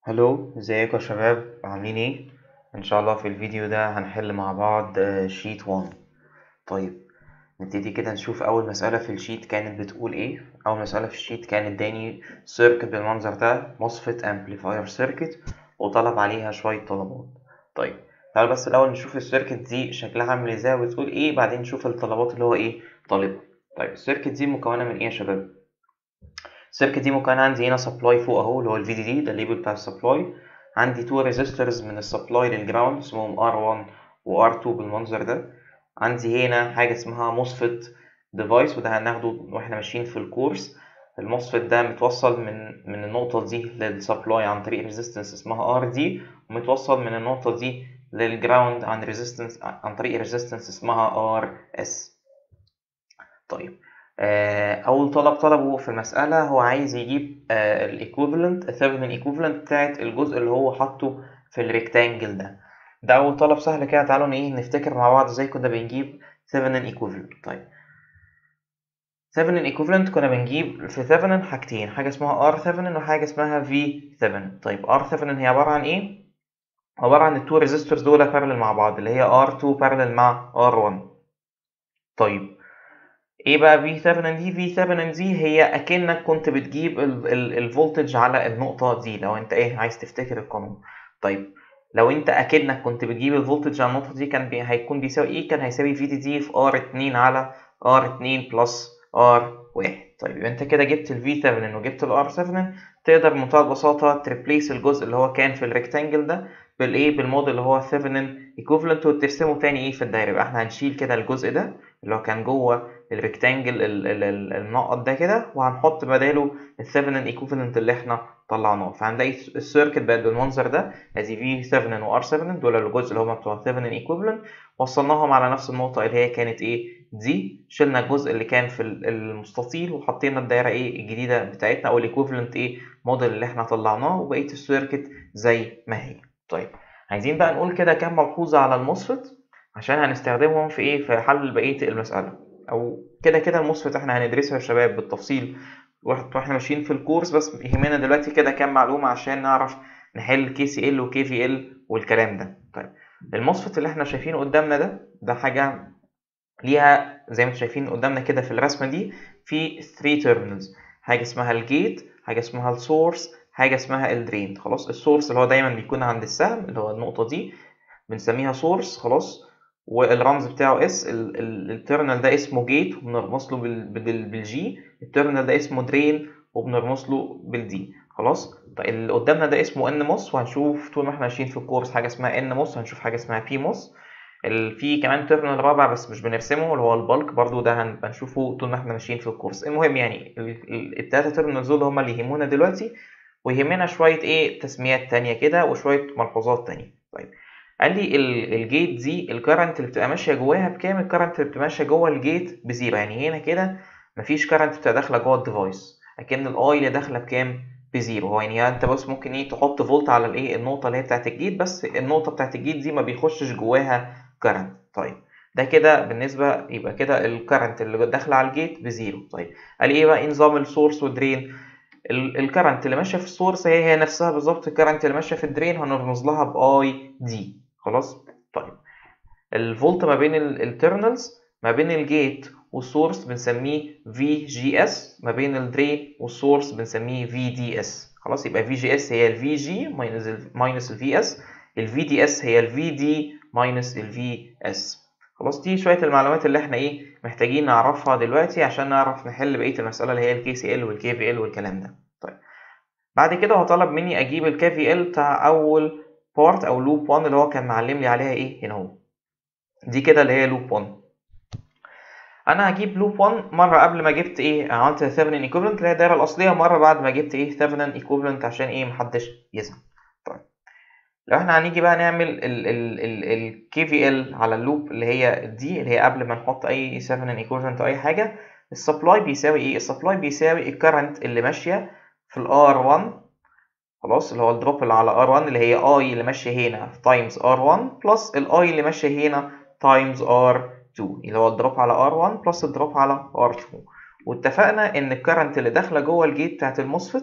هلو ازيكم يا شباب عاملين ايه ان شاء الله في الفيديو ده هنحل مع بعض شيت 1 طيب نبتدي كده نشوف اول مسألة في الشيت كانت بتقول ايه اول مسألة في الشيت كانت اداني سيركت بالمنظر ده مصفت امبليفاير سيركت وطلب عليها شوية طلبات طيب تعالوا بس الاول نشوف السيركت دي شكلها عامل ازاي وتقول ايه بعدين نشوف الطلبات اللي هو ايه طالبها طيب السيركت دي مكونة من ايه يا شباب السيركت دي مكونة عندي هنا سبلاي فوق اهو اللي هو الفي دي دي ده الليبل بتاع السبلاي عندي تو ريزيستورز من السبلاي للجراوند اسمهم R1 و R2 بالمنظر ده عندي هنا حاجة اسمها موسفيت ديفايس وده هناخده واحنا ماشيين في الكورس الموسفيت ده متوصل من من النقطة دي للسبلاي عن طريق ريزيستنس اسمها ار دي ومتوصل من النقطة دي للجراوند عن ريزيستنس عن طريق ريزيستنس اسمها ار اس طيب اول طلب طلبه في المساله هو عايز يجيب الايكوفالنت الثيفنين ايكوفالنت بتاعت الجزء اللي هو حاطه في الريكتانجل ده ده اول طلب سهل كده تعالوا ايه نفتكر مع بعض ازاي كنا بنجيب ثيفنين ايكوفالنت طيب ثيفنين ايكوفالنت كنا بنجيب في ثيفنين حاجتين حاجه اسمها ار ثيفنين وحاجه اسمها في ثيفنين طيب ار ثيفنين هي عباره عن ايه عباره عن التو ريزيستورز دول بارلل مع بعض اللي هي ار2 بارلل مع ار1 طيب ايه بقى في ثيفنين دي في ثيفنين دي هي اكنك كنت بتجيب الفولتج على النقطه دي لو انت ايه عايز تفتكر القانون طيب لو انت اكنك كنت بتجيب الفولتج على النقطه دي كان بي هيكون بيساوي ايه كان هيساوي في دي دي في ار 2 على ار 2 بلس ار 1 طيب يبقى انت كده جبت الفي ثيفنين وجبت الار ثيفنين تقدر بمنتهى البساطه تريبليس الجزء اللي هو كان في الريكتانجل ده بالايه بالموديل اللي هو ثيفنين ايكوفالنت وترسمه تاني ايه في الدايره يبقى احنا هنشيل كده الجزء ده اللي هو كان جوه الريكتانجل المنقط ده كده وهنحط بداله الثيفنين ايكوفالنت اللي احنا طلعناه فهنلاقي السيركت بقت بالمنظر ده ادي في ثيفنين وار ثيفنين دول الجزء اللي هما بتوع ثيفنين ايكوفالنت وصلناهم على نفس النقطه اللي هي كانت ايه دي شلنا الجزء اللي كان في المستطيل وحطينا الدايره ايه الجديده بتاعتنا او الايكوفالنت ايه موديل اللي احنا طلعناه وبقيه السيركت زي ما هي طيب عايزين بقى نقول كده كام ملحوظه على الموسفيت عشان هنستخدمهم في ايه في حل بقيه المساله او كده كده الموسفيت احنا هندرسها يا شباب بالتفصيل واحنا ماشيين في الكورس بس يهمنا دلوقتي كده كام معلومه عشان نعرف نحل كي سي ال وكي في ال والكلام ده طيب الموسفيت اللي احنا شايفينه قدامنا ده ده حاجه ليها زي ما انتم شايفين قدامنا كده في الرسمه دي في 3 تيرمينالز حاجه اسمها الجيت حاجه اسمها السورس حاجه اسمها الدرين خلاص السورس اللي هو دايما بيكون عند السهم اللي هو النقطه دي بنسميها سورس خلاص والرمز بتاعه اس التيرمينال ده اسمه جيت وبنرمز له بالجي التيرمينال ده اسمه درين وبنرمز له بالدي خلاص طيب اللي قدامنا ده اسمه ان موس وهنشوف طول ما احنا ماشيين في الكورس حاجه اسمها ان موس هنشوف حاجه اسمها بي موس في كمان تيرمينال رابع بس مش بنرسمه اللي هو البلك برضو ده هنبقى نشوفه طول ما احنا ماشيين في الكورس المهم يعني التلاته تيرمينالز دول هما اللي يهمونا دلوقتي ويهمنا شويه ايه تسميات تانية كده وشويه ملحوظات تانية طيب قال لي الجيت دي الكرنت اللي بتبقى ماشيه جواها بكام الكرنت اللي بتبقى ماشيه جوه الجيت بزيرو يعني هنا كده مفيش كرنت بتبقى داخله جوه الديفايس لكن الاي اللي داخله بكام بزيرو هو يعني انت بس ممكن ايه تحط فولت على الايه النقطه اللي هي بتاعت الجيت بس النقطه بتاعت الجيت دي ما بيخشش جواها كرنت طيب ده كده بالنسبه يبقى كده الكرنت اللي داخله على الجيت بزيرو طيب قال ايه بقى نظام السورس والدرين الكرنت اللي ماشيه في السورس هي هي نفسها بالظبط الكرنت اللي ماشيه في الدرين هنرمز لها باي دي خلاص طيب الفولت ما بين التيرمينالز ما بين الجيت والسورس بنسميه في جي اس ما بين الدرين والسورس بنسميه في دي اس خلاص يبقى في جي اس هي الفي جي ماينس ماينس الفي اس الفي دي اس هي الفي دي ماينس الفي اس خلاص دي شويه المعلومات اللي احنا ايه محتاجين نعرفها دلوقتي عشان نعرف نحل بقيه المساله اللي هي الكي سي ال والكي في ال والكلام ده طيب بعد كده هو طلب مني اجيب الكي في ال بتاع اول بارت او لوب 1 اللي هو كان معلم لي عليها ايه هنا اهو دي كده اللي هي لوب 1 انا هجيب لوب 1 مره قبل ما جبت ايه عملت ثيفنين ايكوفالنت اللي هي الدايره الاصليه مره بعد ما جبت ايه ثيفنين ايكوفالنت عشان ايه محدش يزعل طيب لو احنا هنيجي بقى نعمل ال كي في ال على اللوب اللي هي دي اللي هي قبل ما نحط اي ثيفنين ايكوفالنت او اي حاجه السبلاي بيساوي ايه السبلاي بيساوي الكرنت اللي ماشيه في الار 1 خلاص اللي هو الدروب اللي على R1 اللي هي I اللي ماشية هنا تايمز R1 بلس ال I اللي ماشية هنا تايمز R2 اللي هو الدروب على R1 بلس الدروب على R2 واتفقنا ان الكرنت اللي داخلة جوه الجيت بتاعت الموسفيت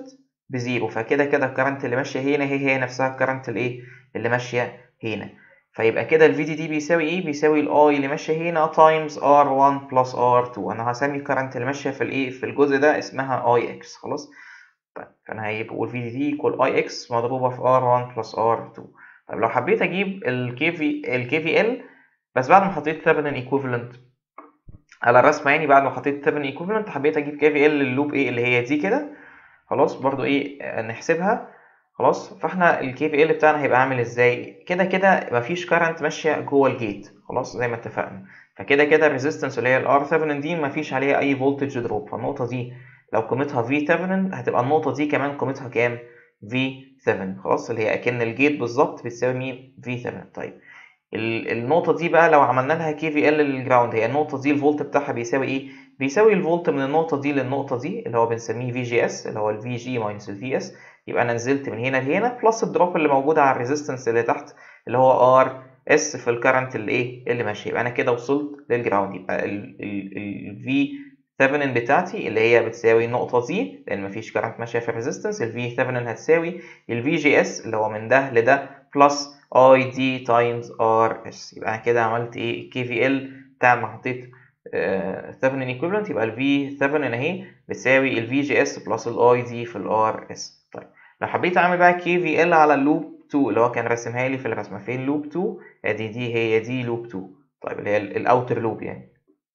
بزيرو فكده كده الكرنت اللي ماشيه هنا هي هي نفسها الكرنت الايه اللي ماشيه هنا فيبقى كده الفي دي دي بيساوي ايه بيساوي الاي اللي ماشيه هنا تايمز ار 1 بلس ار 2 انا هسمي الكرنت اللي ماشيه في الايه في الجزء ده اسمها اي اكس خلاص طيب فانا هيبقى الفي دي دي ايكوال اي اكس مضروبه في ار 1 بلس ار 2 طيب لو حبيت اجيب الكي في الكي في ال بس بعد ما حطيت ثيفنين ايكوفالنت على الرسمه يعني بعد ما حطيت ثيفنين ايكوفالنت حبيت اجيب كي في ال للوب ايه اللي هي دي كده خلاص برضو ايه نحسبها خلاص فاحنا الكي في ال بتاعنا هيبقى عامل ازاي كده كده مفيش كارنت ماشيه جوه الجيت خلاص زي ما اتفقنا فكده كده الريزيستنس اللي هي الار ثيفنين دي مفيش عليها اي فولتج دروب فالنقطه دي لو قيمتها في ثيفنين هتبقى النقطه دي كمان قيمتها كام في 7 خلاص اللي هي اكن الجيت بالظبط بتساوي مين في 7 طيب النقطة دي بقى لو عملنا لها كي في ال للجراوند هي النقطة دي الفولت بتاعها بيساوي ايه؟ بيساوي الفولت من النقطة دي للنقطة دي اللي هو بنسميه في جي اس اللي هو الفي جي ماينس الفي اس يبقى انا نزلت من هنا لهنا بلس الدروب اللي موجود على الريزيستنس اللي تحت اللي هو ار اس في الكرنت اللي ايه اللي ماشي يبقى انا كده وصلت للجراوند يبقى الفي ثيفنين بتاعتي اللي هي بتساوي النقطة دي لأن مفيش كرنت ماشية في الريزيستنس الفي ثيفنين هتساوي الفي جي اس اللي هو من ده لده بلس اي دي تايمز ار اس يبقى انا كده عملت ايه كي في ال بتاع ما حطيت ثيفنين ايكويفالنت يبقى الفي ثيفنين اهي بتساوي الفي جي اس بلس الاي دي في الار اس طيب لو حبيت اعمل بقى كي في ال على اللوب 2 اللي هو كان راسمها لي في الرسمه فين لوب 2 ادي دي هي دي لوب 2 طيب اللي هي الاوتر لوب يعني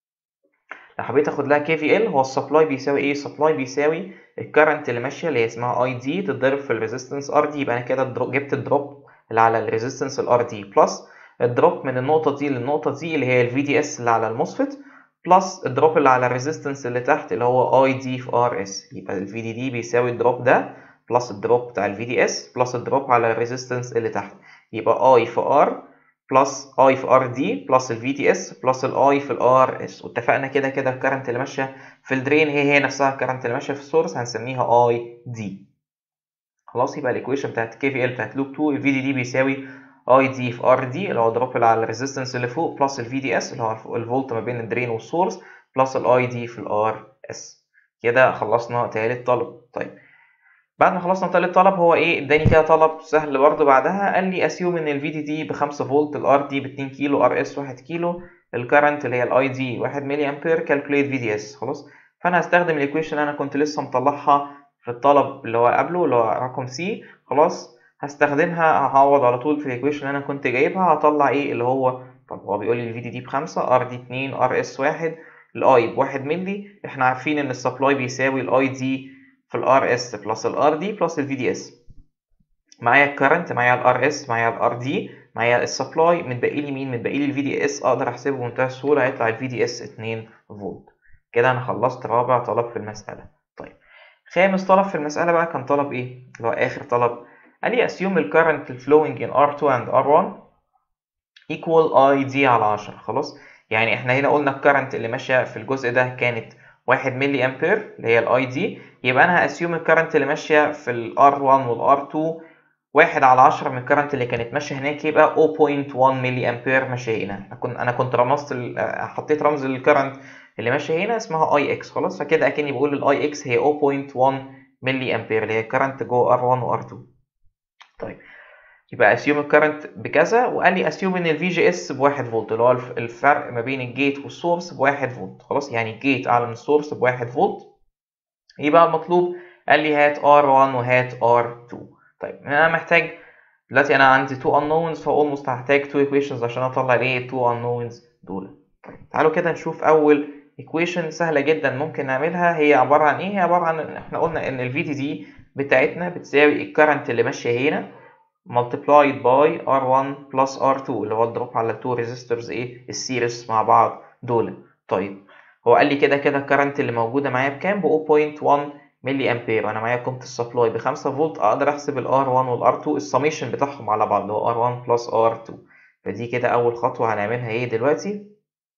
لو حبيت اخد لها كي في ال هو السبلاي بيساوي ايه السبلاي بيساوي الكرنت اللي ماشيه اللي هي اسمها اي دي تتضرب في الريزيستنس ار دي يبقى انا كده جبت الدروب اللي على الريزيستنس الار دي بلس الدروب من النقطه دي للنقطه دي اللي هي الفي دي اس اللي على الموسفيت بلس الدروب اللي على الريزيستنس اللي تحت اللي هو اي دي في ار اس يبقى الفي دي دي بيساوي الدروب ده بلس الدروب بتاع الفي دي اس بلس الدروب على الريزيستنس اللي تحت يبقى اي في ار بلس اي في ار دي بلس الفي دي اس بلس الاي في الار اس واتفقنا كده كده الكرنت اللي ماشيه في الدرين هي هي نفسها الكرنت اللي ماشيه في السورس هنسميها اي دي خلاص يبقى الايكويشن بتاعت كي في ال بتاعت لوب 2 الفي دي دي بيساوي اي دي في ار دي اللي هو الدروب اللي على الريزيستنس اللي فوق بلس الفي دي اس اللي هو الفولت ما بين الدرين والسورس بلس الاي دي في الار اس كده خلصنا تالت طلب طيب بعد ما خلصنا تالت طلب هو ايه اداني كده طلب سهل برضه بعدها قال لي اسيوم ان الفي دي دي ب 5 فولت الار دي ب 2 كيلو ار اس 1 كيلو الكرنت اللي هي الاي دي 1 ملي امبير كالكوليت في دي اس خلاص فانا هستخدم الايكويشن اللي انا كنت لسه مطلعها في الطلب اللي هو قبله اللي هو رقم سي خلاص هستخدمها هعوض على طول في الايكويشن اللي انا كنت جايبها هطلع ايه اللي هو طب هو بيقول لي الفي دي دي ب 5 ار دي 2 ار اس 1 الاي ب 1 ملي احنا عارفين ان السبلاي بيساوي الاي دي في الار اس بلس الار دي بلس الفي دي اس معايا الكرنت معايا الار اس معايا الار دي معايا السبلاي متبقي لي مين متبقي لي الفي دي اس اقدر احسبه بمنتهى السهوله هيطلع الفي دي اس 2 فولت كده انا خلصت رابع طلب في المساله طيب خامس طلب في المساله بقى كان طلب ايه اللي هو اخر طلب قال لي assume the current flowing in R2 and R1 equal ID على 10 خلاص يعني احنا هنا قلنا الكرنت اللي ماشيه في الجزء ده كانت 1 ملي امبير اللي هي الاي دي يبقى انا هاسيوم الكرنت اللي ماشيه في الار 1 والار 2 واحد على 10 من الكرنت اللي كانت ماشيه هناك يبقى 0.1 ملي امبير ماشيه هنا انا كنت انا كنت رمزت حطيت رمز للكرنت اللي ماشيه هنا اسمها اي اكس خلاص فكده اكني بقول الاي اكس هي 0.1 ملي امبير اللي هي الكرنت جوه ار 1 وار 2 طيب يبقى اسيوم الكرنت بكذا وقال لي اسيوم ان الفي جي اس بواحد فولت اللي هو الفرق ما بين الجيت والسورس بواحد فولت خلاص يعني الجيت اعلى من السورس بواحد فولت يبقى المطلوب قال لي هات R1 وهات R2 طيب انا محتاج دلوقتي انا عندي two unknowns فاولموست هحتاج two equations عشان اطلع الايه two unknowns دول طيب تعالوا كده نشوف اول equation سهله جدا ممكن نعملها هي عباره عن ايه هي عباره عن احنا قلنا ان الفي دي دي بتاعتنا بتساوي الكرنت اللي ماشيه هنا multiplied by R1 plus R2 اللي هو الدروب على التو ريزيستورز ايه السيريس مع بعض دول طيب هو قال لي كده كده الكرنت اللي موجوده معايا بكام ب 0.1 ملي امبير وانا معايا قيمه السبلاي ب 5 فولت اقدر احسب ال R1 وال R2 السميشن بتاعهم على بعض اللي هو R1 plus R2 فدي كده اول خطوه هنعملها ايه دلوقتي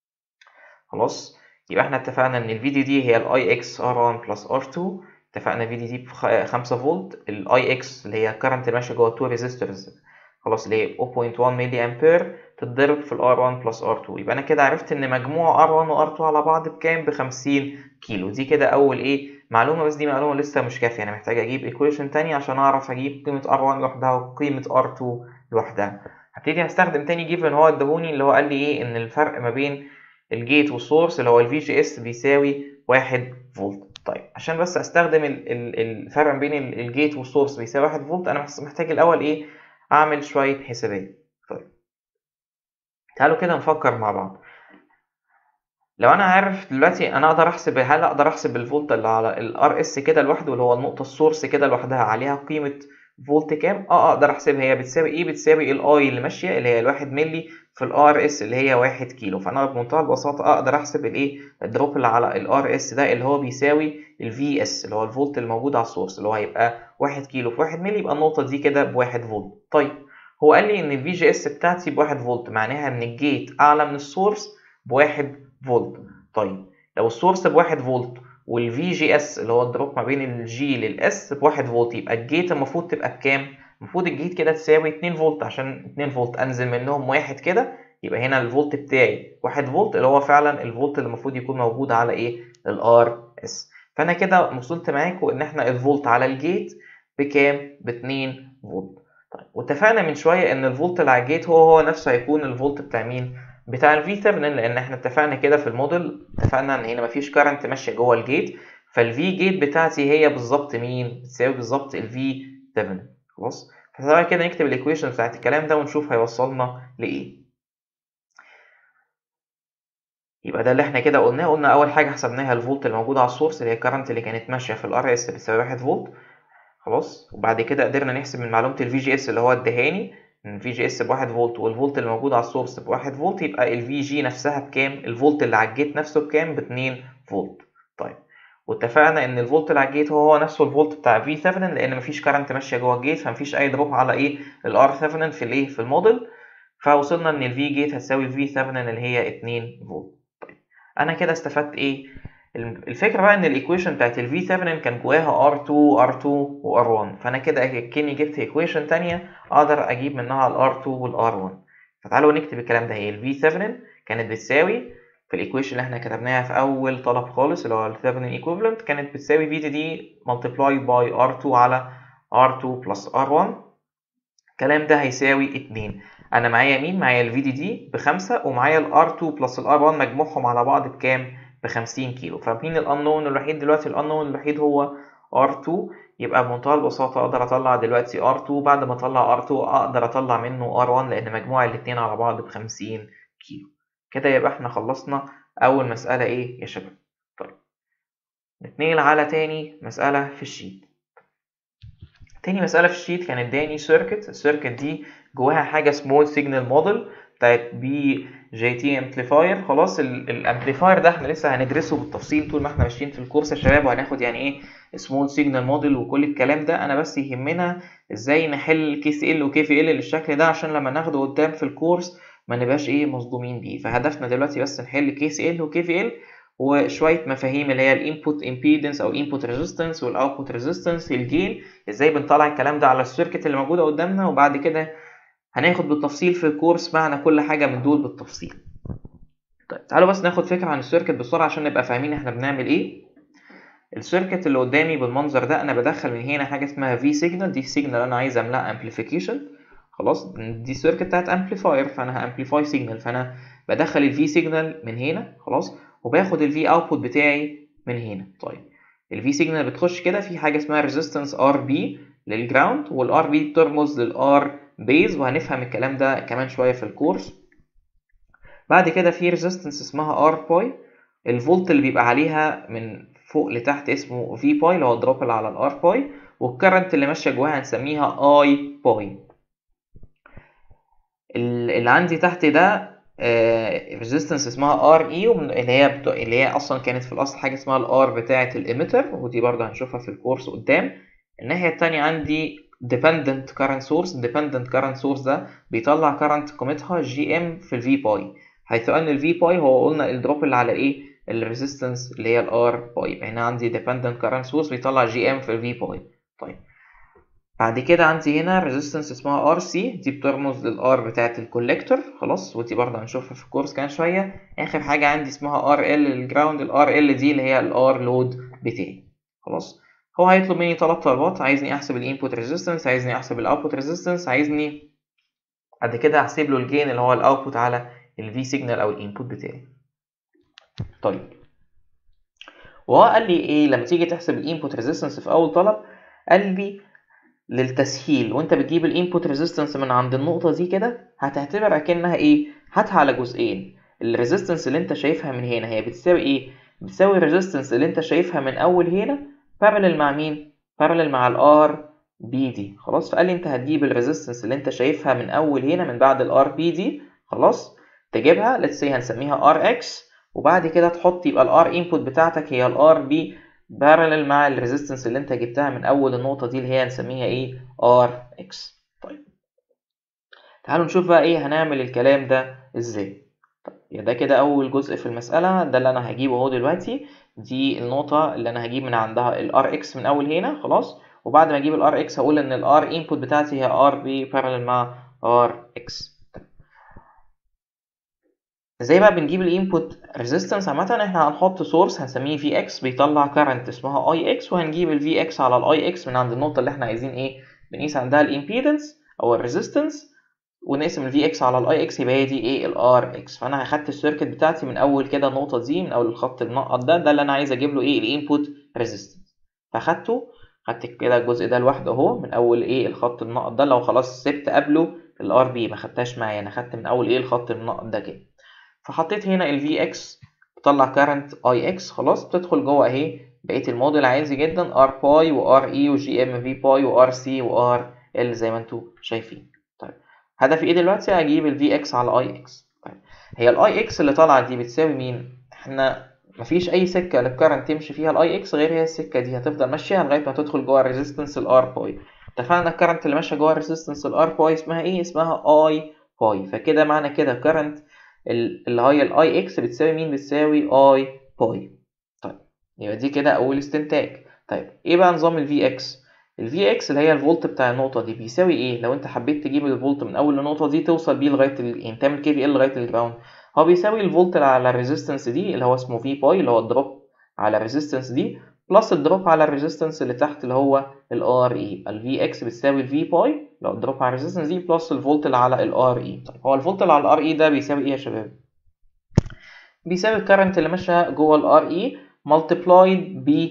خلاص يبقى احنا اتفقنا ان الفي دي دي هي الاي اكس R1 plus R2 اتفقنا في دي دي ب 5 فولت الاي اكس اللي هي الكرنت اللي ماشيه جوه التو ريزيستورز خلاص اللي هي 0.1 ملي امبير تتضرب في الار 1 بلس ار 2 يبقى انا كده عرفت ان مجموع ار 1 وار 2 على بعض بكام ب 50 كيلو دي كده اول ايه معلومه بس دي معلومه لسه مش كافيه انا محتاج اجيب ايكويشن تاني عشان اعرف اجيب قيمه R1 لوحدها وقيمه R2 لوحدها هبتدي استخدم تاني جيفن هو اداهوني اللي هو قال لي ايه ان الفرق ما بين الجيت والسورس اللي هو الفي جي اس بيساوي واحد فولت طيب عشان بس استخدم ال ال الفرق ما بين الجيت والسورس بيساوي واحد فولت انا محتاج الاول ايه اعمل شويه حسابات طيب تعالوا كده نفكر مع بعض لو انا عارف دلوقتي انا اقدر احسب هل اقدر احسب الفولت اللي على الار اس كده لوحده اللي هو النقطه السورس كده لوحدها عليها قيمه فولت كام اه اقدر احسبها هي بتساوي ايه بتساوي الاي اللي ماشيه اللي هي الواحد ملي في الار اس اللي هي واحد كيلو فانا بمنتهى البساطه اقدر احسب الايه الدروب اللي على الار اس ده اللي هو بيساوي الفي اس اللي هو الفولت اللي موجود على السورس اللي هو هيبقى واحد كيلو في واحد ملي يبقى النقطه دي كده بواحد فولت طيب هو قال لي ان الفي جي اس بتاعتي بواحد فولت معناها ان الجيت اعلى من السورس بواحد فولت طيب لو السورس بواحد فولت والفي جي اس اللي هو الدروب ما بين الجي للاس بواحد فولت يبقى الجيت المفروض تبقى بكام؟ المفروض الجيت كده تساوي 2 فولت عشان 2 فولت انزل منهم واحد كده يبقى هنا الفولت بتاعي 1 فولت اللي هو فعلا الفولت اللي المفروض يكون موجود على ايه؟ الار اس فانا كده وصلت معاكم ان احنا الفولت على الجيت بكام؟ ب 2 فولت طيب واتفقنا من شويه ان الفولت اللي على الجيت هو هو نفسه هيكون الفولت بتاع مين؟ بتاع الفي ثيفنين لان احنا اتفقنا كده في الموديل اتفقنا ان هنا مفيش كارنت ماشيه جوه الجيت فالفي جيت بتاعتي هي بالظبط مين؟ بتساوي بالظبط الفي ثيفنين خلاص؟ فتعالى كده نكتب الايكويشن بتاعت الكلام ده ونشوف هيوصلنا لايه. يبقى ده اللي احنا كده قلناه قلنا اول حاجه حسبناها الفولت اللي موجود على السورس اللي هي الكرنت اللي كانت ماشيه في الار اس بتساوي 1 فولت خلاص وبعد كده قدرنا نحسب من معلومه الفي جي اس اللي هو ادهاني ان الفي جي اس بواحد فولت والفولت اللي موجود على السورس بواحد فولت يبقى الفي جي نفسها بكام الفولت اللي على الجيت نفسه بكام باتنين فولت طيب واتفقنا ان الفولت اللي على الجيت هو هو نفسه الفولت بتاع في ثيفنين لان مفيش كارنت ماشيه جوه الجيت فمفيش اي دروب على ايه الار ثيفنين في الايه في الموديل فوصلنا ان الفي جيت هتساوي الفي ثيفنين اللي هي 2 فولت طيب انا كده استفدت ايه الفكره بقى ان الايكويشن بتاعت الفي ثيفنين كان جواها R2 R2 و R1 فانا كده كاني جبت ايكويشن تانية اقدر اجيب منها ال R2 وال R1 فتعالوا نكتب الكلام ده هي الفي ثيفنين كانت بتساوي في الايكويشن اللي احنا كتبناها في اول طلب خالص اللي هو الثيفنين ايكويفالنت كانت بتساوي في تي دي ملتبلاي باي R2 على R2 بلس R1 الكلام ده هيساوي 2 انا معايا مين معايا الفي دي دي بخمسة ومعايا ال R2 بلس ال R1 مجموعهم على بعض بكام ب 50 كيلو فمين الانون الوحيد دلوقتي الانون الوحيد هو R2 يبقى بمنتهى البساطة أقدر أطلع دلوقتي R2 بعد ما أطلع R2 أقدر أطلع منه R1 لأن مجموع الاتنين على بعض بخمسين كيلو كده يبقى احنا خلصنا أول مسألة إيه يا شباب طيب نتنقل على تاني مسألة في الشيت تاني مسألة في الشيت كان اداني سيركت السيركت دي جواها حاجة سمول سيجنال موديل بتاعت بي جي تي امبليفاير خلاص الامبليفاير ده احنا لسه هندرسه بالتفصيل طول ما احنا ماشيين في الكورس يا شباب وهناخد يعني ايه سمول سيجنال موديل وكل الكلام ده انا بس يهمنا ازاي نحل كي سي ال وكي في ال للشكل ده عشان لما ناخده قدام في الكورس ما نبقاش ايه مصدومين بيه فهدفنا دلوقتي بس نحل كي سي ال وكي في ال وشويه مفاهيم اللي هي الانبوت امبيدنس او الانبوت ريزيستنس والاوتبوت ريزيستنس الجين ازاي بنطلع الكلام ده على السيركت اللي موجوده قدامنا وبعد كده هناخد بالتفصيل في الكورس معنى كل حاجه من دول بالتفصيل طيب تعالوا بس ناخد فكره عن السيركت بسرعه عشان نبقى فاهمين احنا بنعمل ايه السيركت اللي قدامي بالمنظر ده انا بدخل من هنا حاجه اسمها في سيجنال دي سيجنال انا عايز اعملها امبليفيكيشن خلاص دي السيركت بتاعت امبليفاير فانا هامبليفاي سيجنال فانا بدخل الفي سيجنال من هنا خلاص وباخد الفي اوتبوت بتاعي من هنا طيب الفي سيجنال بتخش كده في حاجه اسمها ريزيستنس ار بي للجراوند والار بي بترمز للار بيز وهنفهم الكلام ده كمان شويه في الكورس بعد كده في ريزيستنس اسمها ار باي الفولت اللي بيبقى عليها من فوق لتحت اسمه في باي اللي هو الدروب اللي على الار باي والكرنت اللي ماشيه جواها هنسميها اي باي اللي عندي تحت ده ريزيستنس اسمها ار اي اللي هي بتو... اللي هي اصلا كانت في الاصل حاجه اسمها الار بتاعه الاميتر ودي برضه هنشوفها في الكورس قدام الناحيه التانية عندي dependent current source dependent current source ده بيطلع current قيمتها جي ام في الفي باي حيث ان الفي باي هو قلنا الدروب اللي على الايه الريزيستنس اللي هي الار باي يبقى هنا عندي dependent current source بيطلع جي ام في الفي باي طيب بعد كده عندي هنا ريزيستنس اسمها ار سي دي بترمز للار بتاعه الكوليكتور خلاص ودي برضه هنشوفها في الكورس كمان شويه اخر حاجه عندي اسمها ار ال الجراوند الار ال دي اللي هي الار لود بتاعي خلاص هو هيطلب مني ثلاث طلبات عايزني احسب الانبوت ريزيستنس عايزني احسب الاوتبوت ريزيستنس عايزني بعد كده احسب له الجين اللي هو الاوتبوت على الفي سيجنال او الانبوت بتاعي طيب وهو قال لي ايه لما تيجي تحسب الانبوت ريزيستنس في اول طلب قال لي للتسهيل وانت بتجيب الانبوت ريزيستنس من عند النقطه دي كده هتعتبر اكنها ايه هاتها على جزئين الريزيستنس اللي انت شايفها من هنا هي بتساوي ايه بتساوي الريزيستنس اللي انت شايفها من اول هنا بارلل مع مين بارلل مع الار بي دي خلاص فقال لي انت هتجيب الريزيستنس اللي انت شايفها من اول هنا من بعد الار بي دي خلاص تجيبها ليتس سي هنسميها ار اكس وبعد كده تحط يبقى الار انبوت بتاعتك هي الار بي بارلل مع الريزيستنس اللي انت جبتها من اول النقطه دي اللي هي هنسميها ايه ار اكس طيب تعالوا نشوف بقى ايه هنعمل الكلام ده ازاي طيب ده كده اول جزء في المساله ده اللي انا هجيبه اهو دلوقتي دي النقطه اللي انا هجيب من عندها الار اكس من اول هنا خلاص وبعد ما اجيب الار اكس هقول ان الار انبوت بتاعتي هي ار بي بارلل مع ار اكس ازاي بقى بنجيب الانبوت ريزيستنس عامه احنا هنحط سورس هنسميه في اكس بيطلع كارنت اسمها اي اكس وهنجيب الفي اكس على الاي اكس من عند النقطه اللي احنا عايزين ايه بنقيس عندها الامبيدنس او الريزيستنس ونقسم الفي اكس على الاي اكس يبقى هي دي ايه الار اكس فانا اخدت السيركت بتاعتي من اول كده النقطه دي من اول الخط المنقط ده ده اللي انا عايز اجيب له ايه الانبوت ريزيستنس فاخدته خدت كده الجزء ده لوحده اهو من اول ايه الخط المنقط ده لو خلاص سبت قبله الار بي ما خدتهاش معايا انا خدت من اول ايه الخط المنقط ده كده فحطيت هنا ال Vx بطلع كارنت Ix خلاص بتدخل جوه اهي بقية الموديل عادي جدا R باي و RE و GM V باي و RC و RL زي ما انتوا شايفين طيب هدفي ايه دلوقتي هجيب ال Vx على Ix طيب هي ال Ix اللي طالعة دي بتساوي مين؟ احنا مفيش أي سكة للكارنت تمشي فيها ال Ix غير هي السكة دي هتفضل ماشية لغاية ما تدخل جوه الريزيستنس ال R باي اتفقنا الكارنت اللي ماشية جوه الريزيستنس ال R باي اسمها ايه؟ اسمها I باي فكده معنى كده كارنت اللي هي الاي اكس بتساوي مين بتساوي اي باي طيب يبقى دي كده اول استنتاج طيب ايه بقى نظام الفي اكس الفي اكس اللي هي الفولت بتاع النقطه دي بيساوي ايه لو انت حبيت تجيب الفولت من اول النقطه دي توصل بيه لغايه ال... يعني تعمل كي في ال لغايه الجراوند هو بيساوي الفولت اللي على الريزيستنس دي اللي هو اسمه في باي اللي هو الدروب على الريزيستنس دي بلس الدروب على الريزيستنس اللي تحت اللي هو الار اي الفي اكس بتساوي الفي باي لو الدروب على الريزيستنس دي بلس الفولت اللي على الار اي طيب هو الفولت اللي على الار اي ده بيساوي ايه يا شباب بيساوي الكرنت اللي ماشيه جوه الار اي ملتبلايد ب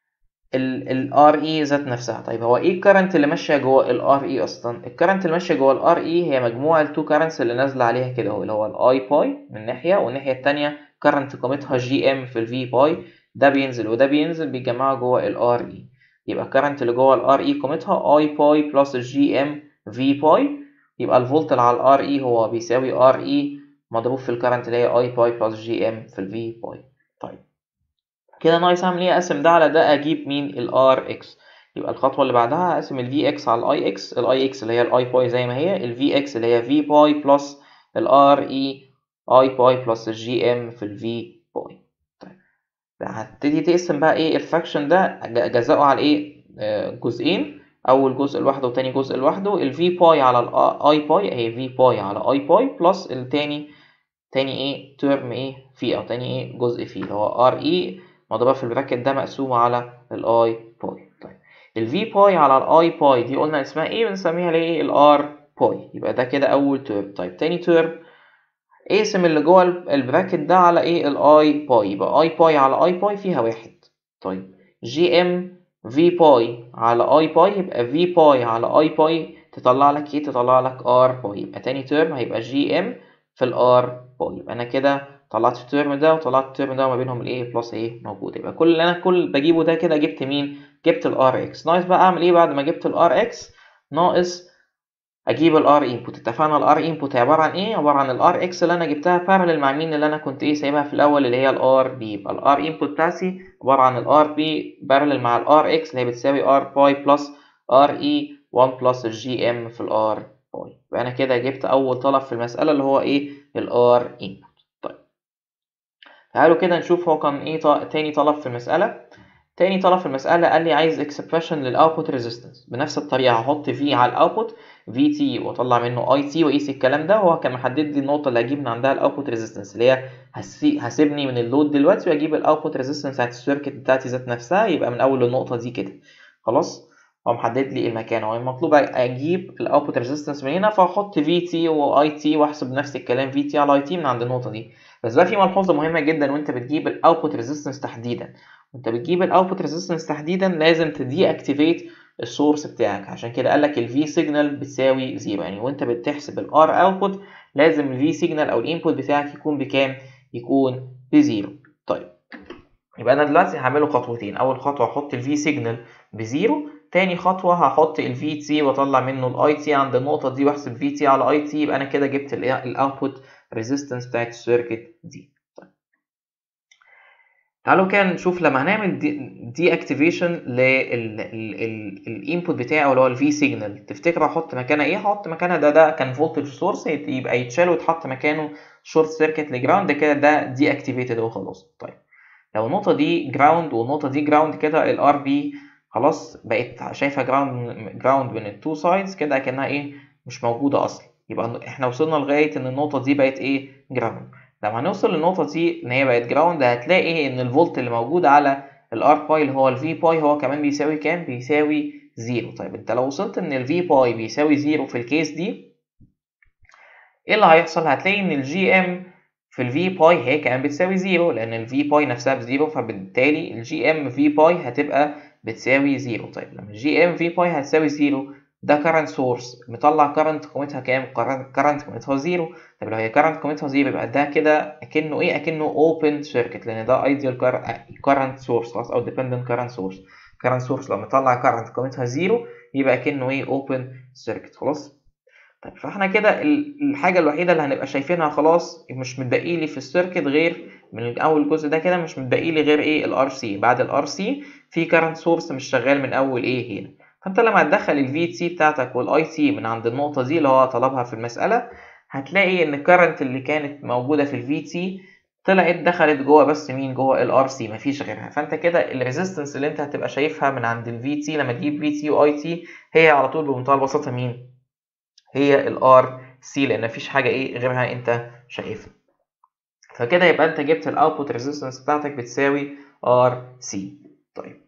الار اي ذات نفسها طيب هو ايه الكرنت اللي ماشيه جوه الار اي اصلا الكرنت اللي ماشيه جوه الار اي هي مجموع التو كرنتس اللي نازله عليها كده اهو اللي هو الاي باي من ناحيه والناحيه الثانيه كرنت قيمتها جي ام في الفي باي ده بينزل وده بينزل بيتجمعوا جوه الار اي يبقى الكرنت اللي جوه الار اي قيمتها اي باي بلس الجي ام في باي يبقى الفولت اللي على الار اي هو بيساوي ار اي مضروب في الكرنت اللي هي اي باي بلس جي ام في الفي باي طيب كده ناقص اعمل ايه اقسم ده على ده اجيب مين الار اكس يبقى الخطوه اللي بعدها اقسم الفي اكس على الاي اكس الاي اكس اللي هي الاي باي زي ما هي الفي اكس اللي هي في باي بلس الار اي اي باي بلس الجي ام في الفي باي طيب هتبتدي تقسم بقى ايه الفاكشن ده جزاؤه على ايه آه جزئين اول جزء لوحده وتاني جزء لوحده الفي باي على الاي باي اهي في باي على اي باي بلس التاني تاني ايه ترم ايه فيه او تاني ايه جزء فيه اللي هو ار اي مضروبه في البراكت ده مقسومه على الاي باي طيب الفي باي على الاي باي دي قلنا اسمها ايه بنسميها ليه الار باي يبقى ده كده اول ترم طيب تاني ترم اقسم اللي جوه البراكت ده على ايه الاي باي يبقى اي باي على اي باي فيها واحد طيب جي ام في باي على اي باي يبقى في باي على اي باي تطلع لك ايه تطلع لك ار باي يبقى تاني ترم هيبقى جي ام في الار باي يبقى انا كده طلعت الترم ده وطلعت الترم ده وما بينهم الايه بلس ايه موجود يبقى كل اللي انا كل بجيبه ده كده جبت مين جبت الار اكس ناقص بقى اعمل ايه بعد ما جبت الار اكس ناقص اجيب الار انبوت اتفقنا الار انبوت عباره عن ايه عباره عن الار اكس اللي انا جبتها بارلل مع مين اللي انا كنت ايه سايبها في الاول اللي هي الار بي يبقى الار انبوت بتاعتي عباره عن الار بي بارلل مع الار اكس اللي هي بتساوي ار باي بلس ار اي 1 بلس الجي ام في الار باي يبقى انا كده جبت اول طلب في المساله اللي هو ايه الار انبوت طيب تعالوا كده نشوف هو كان ايه تاني طلب في المساله تاني طلب في المسألة قال لي عايز اكسبريشن للاوتبوت ريزيستنس بنفس الطريقة هحط في على الاوتبوت في تي واطلع منه اي تي واقيس الكلام ده هو كان محدد لي النقطة اللي هجيب من عندها الاوتبوت ريزيستنس اللي هي هسيبني من اللود دلوقتي واجيب الاوتبوت ريزيستنس بتاعت السيركت بتاعتي ذات نفسها يبقى من اول النقطة دي كده خلاص هو محدد لي المكان هو المطلوب اجيب الاوتبوت ريزيستنس من هنا فاحط في تي واي تي واحسب نفس الكلام في تي على اي تي من عند النقطة دي بس بقى في ملحوظة مهمة جدا وانت بتجيب الاوتبوت ريزيستنس تحديدا وانت بتجيب الاوتبوت ريزيستنس تحديدا لازم تدي اكتيفيت السورس بتاعك عشان كده قال لك الفي سيجنال بتساوي زيرو يعني وانت بتحسب الار اوتبوت لازم الفي سيجنال او الانبوت بتاعك يكون بكام يكون بزيرو طيب يبقى انا دلوقتي هعمله خطوتين اول خطوه هحط الفي سيجنال بزيرو تاني خطوه هحط الفي تي واطلع منه الاي تي عند النقطه دي واحسب في تي على اي تي يبقى انا كده جبت الاوتبوت ريزيستنس بتاعت السيركت دي طيب. تعالوا كده نشوف لما هنعمل دي اكتيفيشن للانبوت بتاعه اللي هو الفي سيجنال تفتكر احط مكانها ايه هحط مكانها ده ده كان فولتج سورس يبقى يتشال ويتحط مكانه شورت سيركت لجراوند كده ده دي اكتيفيتد اهو خلاص طيب لو النقطه دي جراوند والنقطه دي جراوند كده الار بي خلاص بقت شايفه جراوند جراوند من التو سايدز كده كانها ايه مش موجوده اصلا يبقى احنا وصلنا لغايه ان النقطه دي بقت ايه جراوند لما هنوصل للنقطه دي ان هي بقت جراوند هتلاقي ان الفولت اللي موجود على الار باي اللي هو الفي باي هو كمان بيساوي كام بيساوي زيرو طيب انت لو وصلت ان الفي باي بيساوي زيرو في الكيس دي ايه اللي هيحصل هتلاقي ان الجي ام في الفي باي هي كمان بتساوي زيرو لان الفي باي نفسها بزيرو فبالتالي الجي ام في باي هتبقى بتساوي زيرو طيب لما الجي ام في باي هتساوي زيرو ده current source مطلع current قيمتها كام current قيمتها زيرو طب لو هي current قيمتها زيرو يبقى ده كده اكنه ايه اكنه open circuit لان ده ideal current source خلاص او dependent current source current source لو مطلع current قيمتها زيرو يبقى اكنه ايه open circuit خلاص طيب فاحنا كده الحاجه الوحيده اللي هنبقى شايفينها خلاص مش متبقي لي في السيركت غير من اول جزء ده كده مش متبقي لي غير ايه الار سي بعد الار سي في كارنت سورس مش شغال من اول ايه هنا فانت لما هتدخل الفي تي بتاعتك والاي تي من عند النقطه دي اللي هو طلبها في المساله هتلاقي ان الكارنت اللي كانت موجوده في الفي تي طلعت دخلت جوه بس مين جوه الار سي مفيش غيرها فانت كده الريزيستنس اللي انت هتبقى شايفها من عند الفي تي لما تجيب في تي واي تي هي على طول بمنتهى البساطه مين هي الار سي لان مفيش حاجه ايه غيرها انت شايفها فكده يبقى انت جبت الاوتبوت ريزيستنس بتاعتك بتساوي ار سي طيب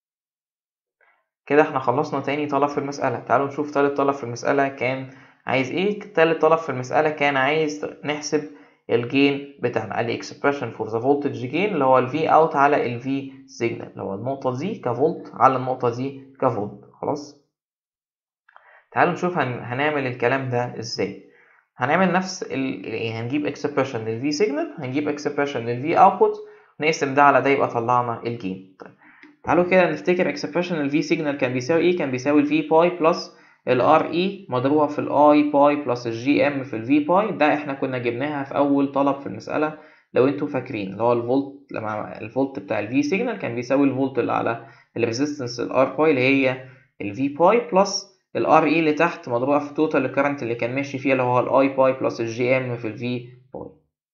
كده احنا خلصنا تاني طلب في المسألة تعالوا نشوف تالت طلب في المسألة كان عايز ايه تالت طلب في المسألة كان عايز نحسب الجين بتاعنا قال لي expression for the voltage gain اللي هو ال V out على ال V signal اللي هو النقطة دي كفولت على النقطة دي كفولت خلاص تعالوا نشوف هن... هنعمل الكلام ده ازاي هنعمل نفس ال... يعني هنجيب expression لل V signal هنجيب expression لل V output نقسم ده على ده يبقى طلعنا الجين طيب تعالوا كده نفتكر expression ال V signal كان بيساوي ايه كان بيساوي ال V باي بلس ال RE مضروبة في ال I باي بلس ال GM في ال V باي ده احنا كنا جبناها في أول طلب في المسألة لو انتوا فاكرين اللي هو الفولت لما الفولت بتاع ال V signal كان بيساوي الفولت اللي على الريزيستنس ال R باي اللي هي ال V باي بلس ال RE اللي تحت مضروبة في توتال الكرنت اللي كان ماشي فيها اللي هو ال I باي بلس ال GM في ال V باي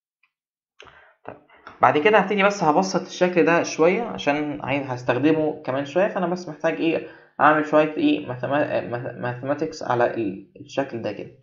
طيب بعد كده هبتدي بس هبسط الشكل ده شوية عشان هستخدمه كمان شوية فأنا بس محتاج ايه اعمل شويه ايه ماثيماتكس على الشكل ده كده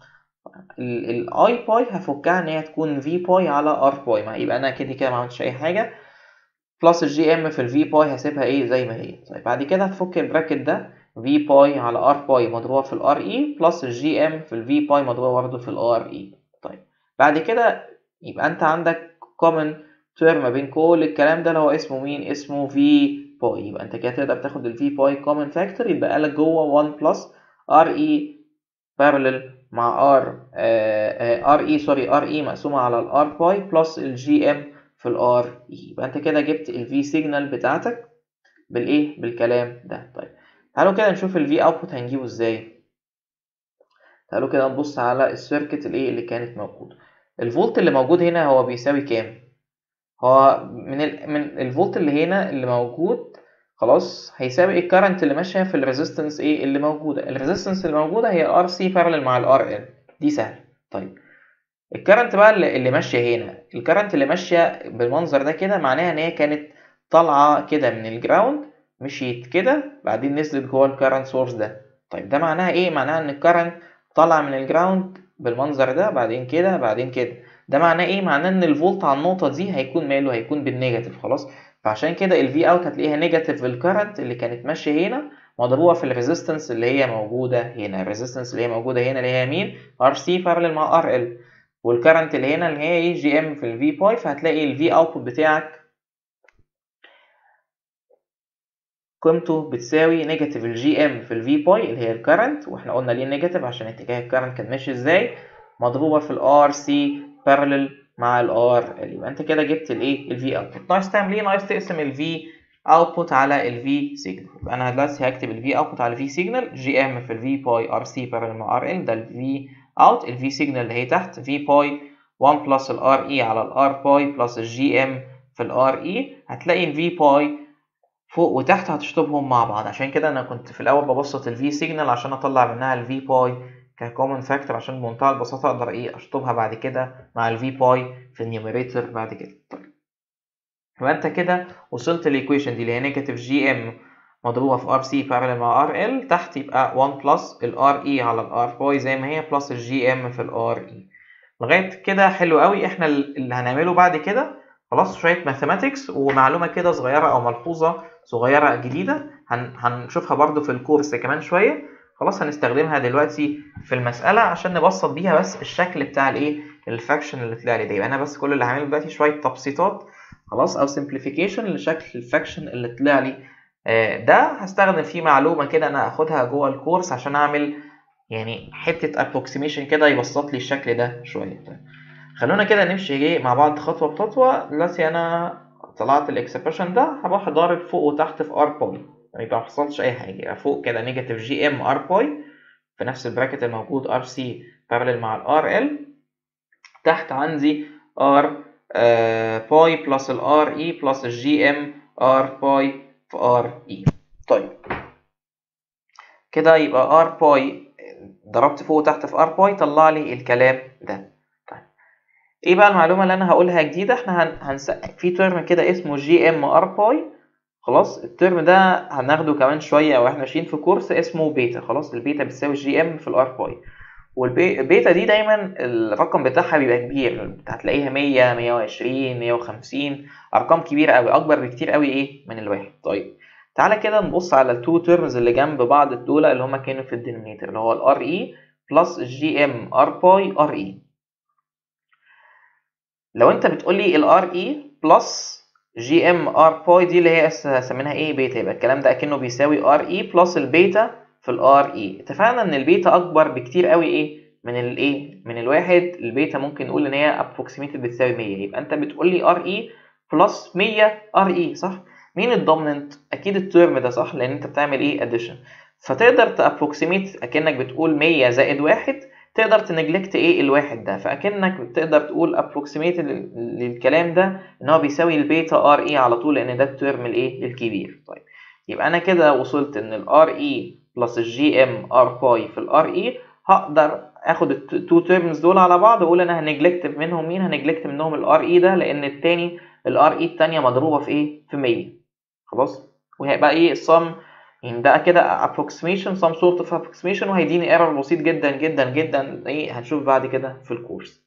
الاي باي هفكها ان هي تكون في باي على ار باي ما يبقى انا كده كده ما عملتش اي حاجه بلس الجي ام في الفي باي هسيبها ايه زي ما هي طيب بعد كده هتفك البراكت ده في باي على ار باي مضروبه في الار اي بلس الجي ام في الفي باي مضروبه برضه في الار اي طيب بعد كده يبقى انت عندك common term ما بين كل الكلام ده اللي هو اسمه مين اسمه في باي يبقى انت كده تقدر تاخد الفي باي كومن فاكتور يبقى لك جوه 1 بلس ار اي بارلل مع ار ار اي سوري ار اي مقسومه على الار باي بلس الجي ام في الار اي يبقى انت كده جبت الفي سيجنال بتاعتك بالايه بالكلام ده طيب تعالوا كده نشوف الفي اوتبوت هنجيبه ازاي تعالوا كده نبص على السيركت الايه اللي كانت موجوده الفولت اللي موجود هنا هو بيساوي كام هو من ال من الفولت اللي هنا اللي موجود خلاص هيساوي الكرنت اللي ماشيه في الريزيستنس ايه اللي موجوده الريزيستنس اللي موجوده هي ار سي بارلل مع الار ال دي سهل طيب الكرنت بقى اللي, اللي ماشيه هنا الكرنت اللي ماشيه بالمنظر ده كده معناها ان هي كانت طالعه كده من الجراوند مشيت كده بعدين نزلت جوه الكرنت سورس ده طيب ده معناها ايه معناها ان الكرنت طالع من الجراوند بالمنظر ده بعدين كده بعدين كده ده معناه ايه معناه ان الفولت على النقطه دي هيكون ماله هيكون بالنيجاتيف خلاص فعشان كده الفي اوت هتلاقيها نيجاتيف الكرنت اللي كانت ماشيه هنا مضروبه في الريزيستنس اللي هي موجوده هنا الريزيستنس اللي هي موجوده هنا اللي هي مين ار سي بارلل مع ار ال والكرنت اللي هنا اللي هي ايه جي ام في الفي باي فهتلاقي الفي اوتبوت بتاعك قيمته بتساوي نيجاتيف الجي ام في الفي باي اللي هي الكرنت واحنا قلنا ليه نيجاتيف عشان اتجاه الكرنت كان ماشي ازاي مضروبه في الار سي بارلل مع الار ال يبقى انت كده جبت الايه الفي اوتبوت ناقص تعمل ايه ناقص تقسم الفي اوتبوت على الفي سيجنال يبقى انا دلوقتي هكتب الفي اوتبوت على الفي سيجنال جي ام في الفي باي ار سي بارلل مع ار ال ده الفي اوت الفي سيجنال اللي هي تحت في باي 1 بلس الار اي على الار باي بلس الجي ام في الار اي هتلاقي الفي باي فوق وتحت هتشطبهم مع بعض عشان كده انا كنت في الاول ببسط الفي سيجنال عشان اطلع منها الفي باي ككومن فاكتور عشان بمنتهى البساطه اقدر ايه اشطبها بعد كده مع الفي باي في النيوميريتور بعد كده طيب يبقى انت كده وصلت الايكويشن دي اللي هي نيجاتيف جي ام مضروبه في ار سي بارلل مع ار ال تحت يبقى 1 بلس الار اي على الار باي زي ما هي بلس الجي ام في الار اي لغايه كده حلو قوي احنا اللي هنعمله بعد كده خلاص شويه ماثيماتكس ومعلومه كده صغيره او ملحوظه صغيره جديده هن هنشوفها برده في الكورس كمان شويه خلاص هنستخدمها دلوقتي في المساله عشان نبسط بيها بس الشكل بتاع الايه الفاكشن اللي طلع لي ده يبقى انا بس كل اللي هعمله دلوقتي شويه تبسيطات خلاص او سمبليفيكيشن لشكل الفاكشن اللي طلع لي ده هستخدم فيه معلومه كده انا هاخدها جوه الكورس عشان اعمل يعني حته ابروكسيميشن كده يبسط لي الشكل ده شويه طيب. خلونا كده نمشي مع بعض خطوه بخطوه دلوقتي انا طلعت الاكسبريشن ده هروح ضارب فوق وتحت في ار باي يبقى ما حصلش اي حاجه يبقى فوق كده نيجاتيف جي ام ار باي في نفس البراكت الموجود ار سي بارلل مع الار ال تحت عندي ار باي بلس الار اي بلس الجي ام ار باي في ار اي طيب كده يبقى ار باي ضربت فوق وتحت في ار باي طلع لي الكلام ده طيب ايه بقى المعلومه اللي انا هقولها جديده احنا هن... هنس... في ترم كده اسمه جي ام ار باي خلاص الترم ده هناخده كمان شويه او احنا ماشيين في كورس اسمه بيتا خلاص البيتا بتساوي جي ام في الار باي والبيتا دي دايما الرقم بتاعها بيبقى كبير هتلاقيها 100 120 150 ارقام كبيره قوي اكبر بكتير قوي ايه من الواحد طيب تعالى كده نبص على التو تيرمز اللي جنب بعض دول اللي هما كانوا في الدينومينيتور اللي هو الار اي بلس الجي ام ار باي ار اي لو انت بتقول لي الار اي بلس جي ام ار باي دي اللي هي هسمينها ايه بيتا يبقى الكلام ده اكنه بيساوي ار اي بلس البيتا في الار اي اتفقنا ان البيتا اكبر بكتير قوي ايه من الايه من الواحد البيتا ممكن نقول ان هي ابروكسيميتد بتساوي 100 يبقى انت بتقول لي ار اي بلس 100 ار اي صح مين الدوميننت اكيد الترم ده صح لان انت بتعمل ايه اديشن فتقدر تابروكسيميت اكنك بتقول 100 زائد واحد تقدر تنجلكت ايه الواحد ده فاكنك تقدر تقول ابروكسيميت للكلام ده ان هو بيساوي البيتا ار اي على طول لان ده الترم الايه الكبير طيب يبقى انا كده وصلت ان الار اي بلس الجي ام ار باي في الار اي هقدر اخد التو تيرمز دول على بعض واقول انا هنجلكت منهم مين هنجلكت منهم الار اي ده لان التاني الار اي التانية مضروبة في ايه في 100 خلاص وهيبقى ايه الصم يعني ده كده approximation some sort of approximation وهيديني ايرور بسيط جدا جدا جدا ايه هنشوف بعد كده في الكورس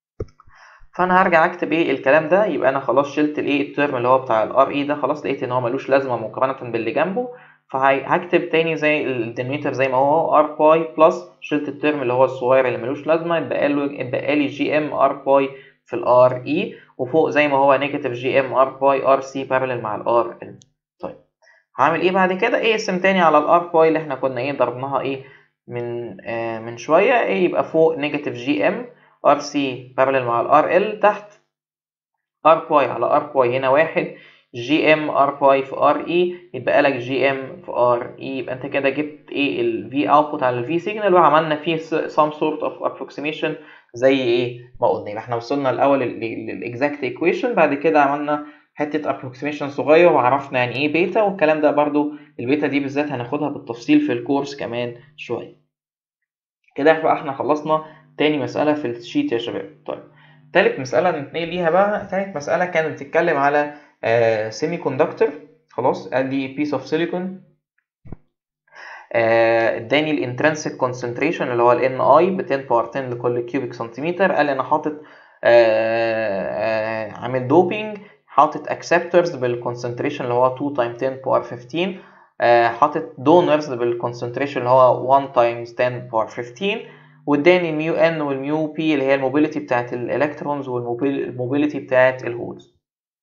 فانا هرجع اكتب ايه الكلام ده يبقى انا خلاص شلت الايه الترم اللي هو بتاع الار اي ده خلاص لقيت ان هو ملوش لازمه مقارنه باللي جنبه فهكتب تاني زي الدينوميتر زي ما هو ار باي بلس شلت الترم اللي هو الصغير اللي ملوش لازمه يبقى له يبقى لي جي ام ار باي في الار اي وفوق زي ما هو نيجاتيف جي ام ار باي ار سي بارلل مع الار ال طيب هعمل ايه بعد كده ايه اقسم تاني على الار باي اللي احنا كنا ايه ضربناها ايه من آه من شويه ايه يبقى فوق نيجاتيف جي ام ار سي بارلل مع الار ال تحت ار باي على ار باي هنا واحد جي ام ار باي في ار اي يبقى لك جي ام في ار اي يبقى انت كده جبت ايه الفي اوتبوت على الفي سيجنال وعملنا فيه some sort of approximation زي ايه ما قلنا يبقى احنا وصلنا الاول للاكزاكت ايكويشن بعد كده عملنا حته approximation صغير وعرفنا يعني ايه بيتا والكلام ده برضو البيتا دي بالذات هناخدها بالتفصيل في الكورس كمان شويه كده بقى احنا خلصنا تاني مساله في الشيت يا شباب طيب تالت مساله نتنقل ليها بقى تالت مساله كانت بتتكلم على سيمي كوندكتور خلاص قال لي piece of silicon آه، اداني الانترنسك كونسنتريشن اللي هو ال NI ب 10 باور 10 لكل كيوبيك سنتيمتر قال لي انا حاطط آه، آه، عامل دوبينج حاطط اكسبتورز بالكونسنتريشن اللي هو 2 تايم 10 باور 15 آه، حاطط دونرز بالكونسنتريشن اللي هو 1 تايمز 10 باور 15 واداني الميو ان والميو بي اللي هي الموبيليتي بتاعت الالكترونز والموبيليتي بتاعت الهولز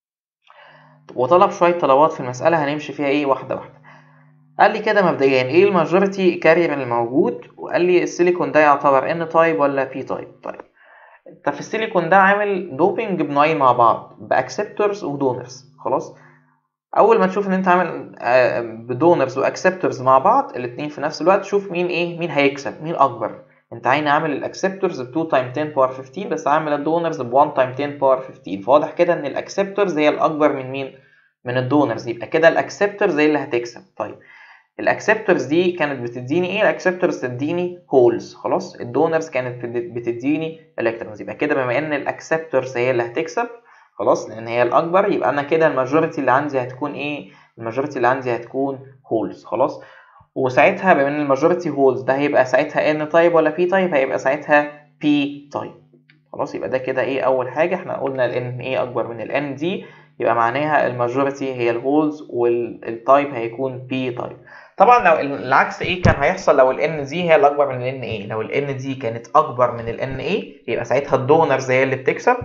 وطلب شويه طلبات في المساله هنمشي فيها ايه واحده واحده قال لي كده مبدئيا ايه الماجوريتي كارير الموجود وقال لي السيليكون ده يعتبر ان تايب ولا بي تايب طيب طب في السيليكون ده عامل دوبينج بنوعين مع بعض باكسبتورز ودونرز خلاص اول ما تشوف ان انت عامل بدونرز واكسبتورز مع بعض الاثنين في نفس الوقت شوف مين ايه مين هيكسب مين اكبر انت عين عامل الاكسبتورز ب 2 تايم 10 باور 15 بس عامل الدونرز ب 1 تايم 10 باور 15 فواضح كده ان الاكسبتورز هي الاكبر من مين من الدونرز يبقى كده الاكسبتورز هي اللي هتكسب طيب الاكسبتورز دي كانت بتديني ايه الاكسبتورز تديني هولز خلاص الدونرز كانت بتديني الكترونز يبقى كده بما ان الاكسبتورز هي اللي هتكسب خلاص لان هي الاكبر يبقى انا كده الماجوريتي اللي عندي هتكون ايه الماجوريتي اللي عندي هتكون هولز خلاص وساعتها بما ان الماجوريتي هولز ده هيبقى ساعتها ان تايب ولا بي تايب هيبقى ساعتها بي تايب خلاص يبقى ده كده ايه اول حاجه احنا قلنا الان ايه اكبر من الان دي يبقى معناها الماجوريتي هي الهولز والتايب هيكون بي تايب طبعا لو العكس ايه كان هيحصل لو الان دي هي الاكبر من الان ايه لو الان دي كانت اكبر من الان ايه يبقى ساعتها الدونرز هي اللي بتكسب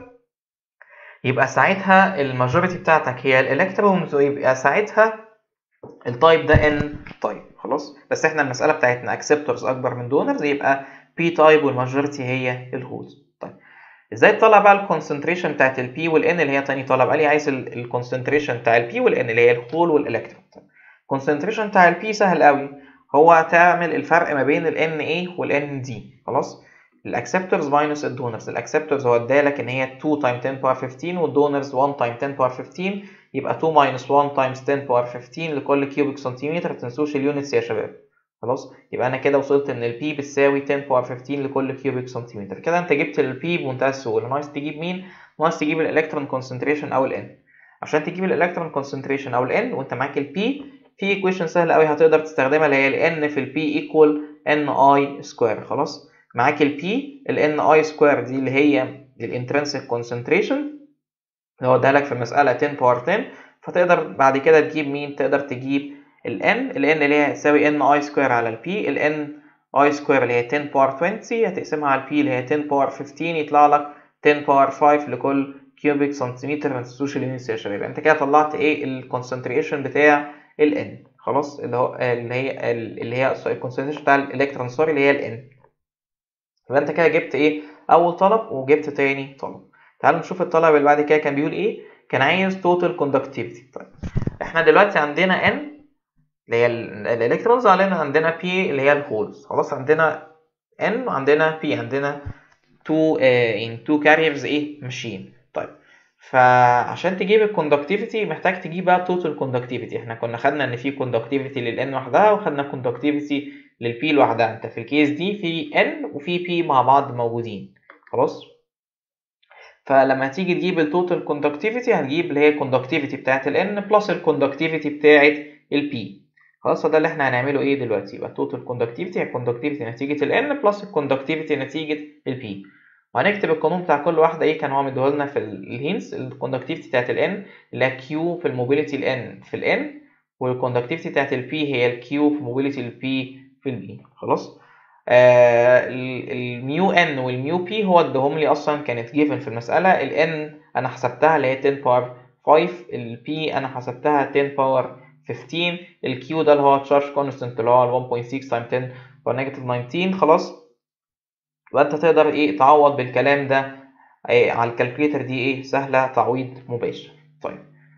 يبقى ساعتها الماجوريتي بتاعتك هي الالكترونز ويبقى ساعتها التايب ده ان تايب خلاص بس احنا المساله بتاعتنا اكسبتورز اكبر من دونرز يبقى بي تايب والماجوريتي هي الهولز طيب ازاي تطلع بقى الكونسنتريشن بتاعت البي والان اللي هي تاني طلب قال لي عايز الكونسنتريشن بتاع البي والان اللي هي الهول والالكترون الكونسنتريشن بتاع البي سهل قوي هو تعمل الفرق ما بين الان اي والان دي خلاص الاكسبتورز ماينس الدونرز الاكسبتورز هو ادالك ان هي 2 تايم 10 باور 15 والدونرز 1 تايم 10 باور 15 يبقى 2 ماينس 1 تايمز 10 باور 15 لكل كيوبيك سنتيمتر متنسوش اليونتس يا شباب خلاص يبقى انا كده وصلت ان البي بتساوي 10 باور 15 لكل كيوبيك سنتيمتر كده انت جبت البي بمنتهى السهوله ناقص تجيب مين ناقص تجيب الالكترون كونسنتريشن او الان عشان تجيب الالكترون كونسنتريشن او الان وانت معاك البي في ايكويشن سهله قوي هتقدر تستخدمها اللي هي ال n في ال p ايكوال ان اي سكوير خلاص معاك ال p ال n اي سكوير دي اللي هي الانترنسك كونسنتريشن اللي هو ادالك في المساله 10 باور 10 فتقدر بعد كده تجيب مين تقدر تجيب ال n ال n اللي هي هتساوي n اي سكوير على ال p ال n اي سكوير اللي هي 10 باور 20 هتقسمها على ال p اللي هي 10 باور 15 يطلع لك 10 باور 5 لكل كيوبيك سنتيمتر ما تنسوش اليونتس يا شباب انت كده طلعت ايه الكونسنتريشن بتاع ال n خلاص اللي هو اللي هي اللي هي الكونسنتريشن بتاع الالكترون سوري اللي هي ال n يبقى انت كده جبت ايه اول طلب وجبت تاني طلب تعالوا نشوف الطلب اللي بعد كده كان بيقول ايه كان عايز توتال كوندكتيفيتي طيب احنا دلوقتي عندنا n اللي هي الالكترونز علينا عندنا p اللي هي الهولز خلاص عندنا n وعندنا p عندنا two uh, in two carriers ايه ماشيين طيب فعشان تجيب الكوندكتيفيتي محتاج تجيب بقى توتال كوندكتيفيتي احنا كنا خدنا ان في كوندكتيفيتي للان لوحدها وخدنا كوندكتيفيتي للبي لوحدها انت في الكيس دي في ان وفي بي مع بعض موجودين خلاص فلما تيجي تجيب التوتال كوندكتيفيتي هتجيب اللي هي الكوندكتيفيتي بتاعت الان بلس الكوندكتيفيتي بتاعت البي خلاص فده اللي احنا هنعمله ايه دلوقتي يبقى التوتال كوندكتيفيتي هي الكوندكتيفيتي نتيجه الان بلس الكوندكتيفيتي نتيجه البي وهنكتب القانون بتاع كل واحده ايه كان هو مديهولنا في الهينس الكوندكتيفيتي بتاعت الان اللي هي كيو في الموبيليتي الان في الان والكوندكتيفيتي بتاعت البي هي الكيو في موبيليتي البي في البي خلاص آه الميو ان والميو بي هو ادهم لي اصلا كانت جيفن في المساله الان انا حسبتها اللي هي 10 باور 5 البي انا حسبتها 10 باور 15 الكيو ده اللي هو تشارج كونستنت اللي هو 1.6 تايم 10 باور نيجاتيف 19 خلاص يبقى انت تقدر ايه تعوض بالكلام ده ايه على الكالكوليتر دي ايه سهله تعويض مباشر طيب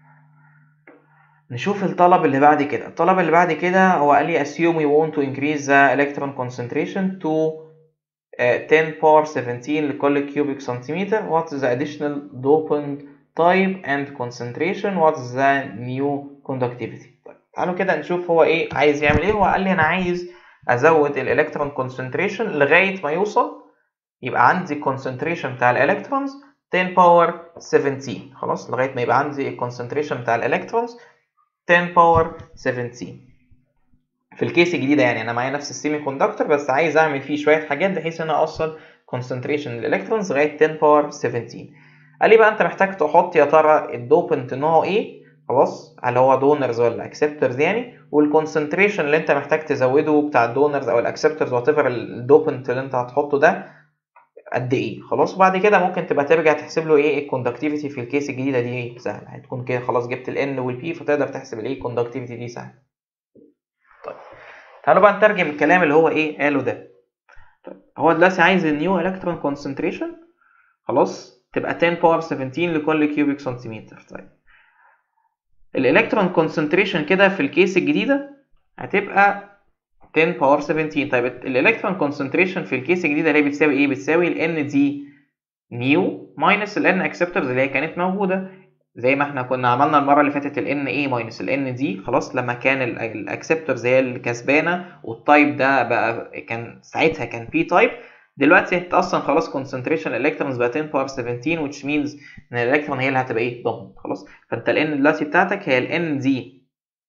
نشوف الطلب اللي بعد كده الطلب اللي بعد كده هو قال لي assume we want to increase the electron concentration to uh, 10 power 17 لكل cubic centimeter what is the additional dopant type and concentration what is the new conductivity طيب تعالوا كده نشوف هو ايه عايز يعمل ايه هو قال لي انا عايز ازود الالكترون كونسنتريشن لغايه ما يوصل يبقى عندي الكونسنتريشن بتاع الالكترونز 10 باور 17 خلاص لغايه ما يبقى عندي الكونسنتريشن بتاع الالكترونز 10 باور 17 في الكيس الجديده يعني انا معايا نفس السيمي كوندكتور بس عايز اعمل فيه شويه حاجات بحيث ان انا اوصل كونسنتريشن الالكترونز لغايه 10 باور 17 قال لي بقى انت محتاج تحط يا ترى الدوبنت نوعه ايه خلاص هل هو دونرز ولا اكسبتورز يعني والكونسنتريشن اللي انت محتاج تزوده بتاع الدونرز او الاكسبتورز وات ايفر الدوبنت اللي انت هتحطه ده قد ايه خلاص وبعد كده ممكن تبقى ترجع تحسب له ايه الكوندكتيفيتي في الكيس الجديده دي سهله هتكون كده خلاص جبت الان والبي فتقدر تحسب الايه الكوندكتيفيتي دي سهله طيب تعالوا بقى نترجم الكلام اللي هو ايه قاله ده طيب هو دلوقتي عايز النيو الكترون كونسنتريشن خلاص تبقى 10 باور 17 لكل كيوبيك سنتيمتر طيب الالكترون كونسنتريشن كده في الكيس الجديده هتبقى 10 باور 17 طيب الالكترون كونسنتريشن في الكيس الجديده اللي هي بتساوي ايه بتساوي ال دي نيو ماينس ال ان اكسبتورز اللي هي كانت موجوده زي ما احنا كنا عملنا المره اللي فاتت ال ان اي ماينس ال ان دي خلاص لما كان الاكسبتورز هي اللي كسبانه والتايب ده بقى كان ساعتها كان بي تايب دلوقتي انت اصلا خلاص كونسنتريشن الالكترونز بقى 10 باور 17 which means ان الالكترون هي اللي هتبقى ايه ضمن خلاص فانت ال n دلوقتي بتاعتك هي ال n دي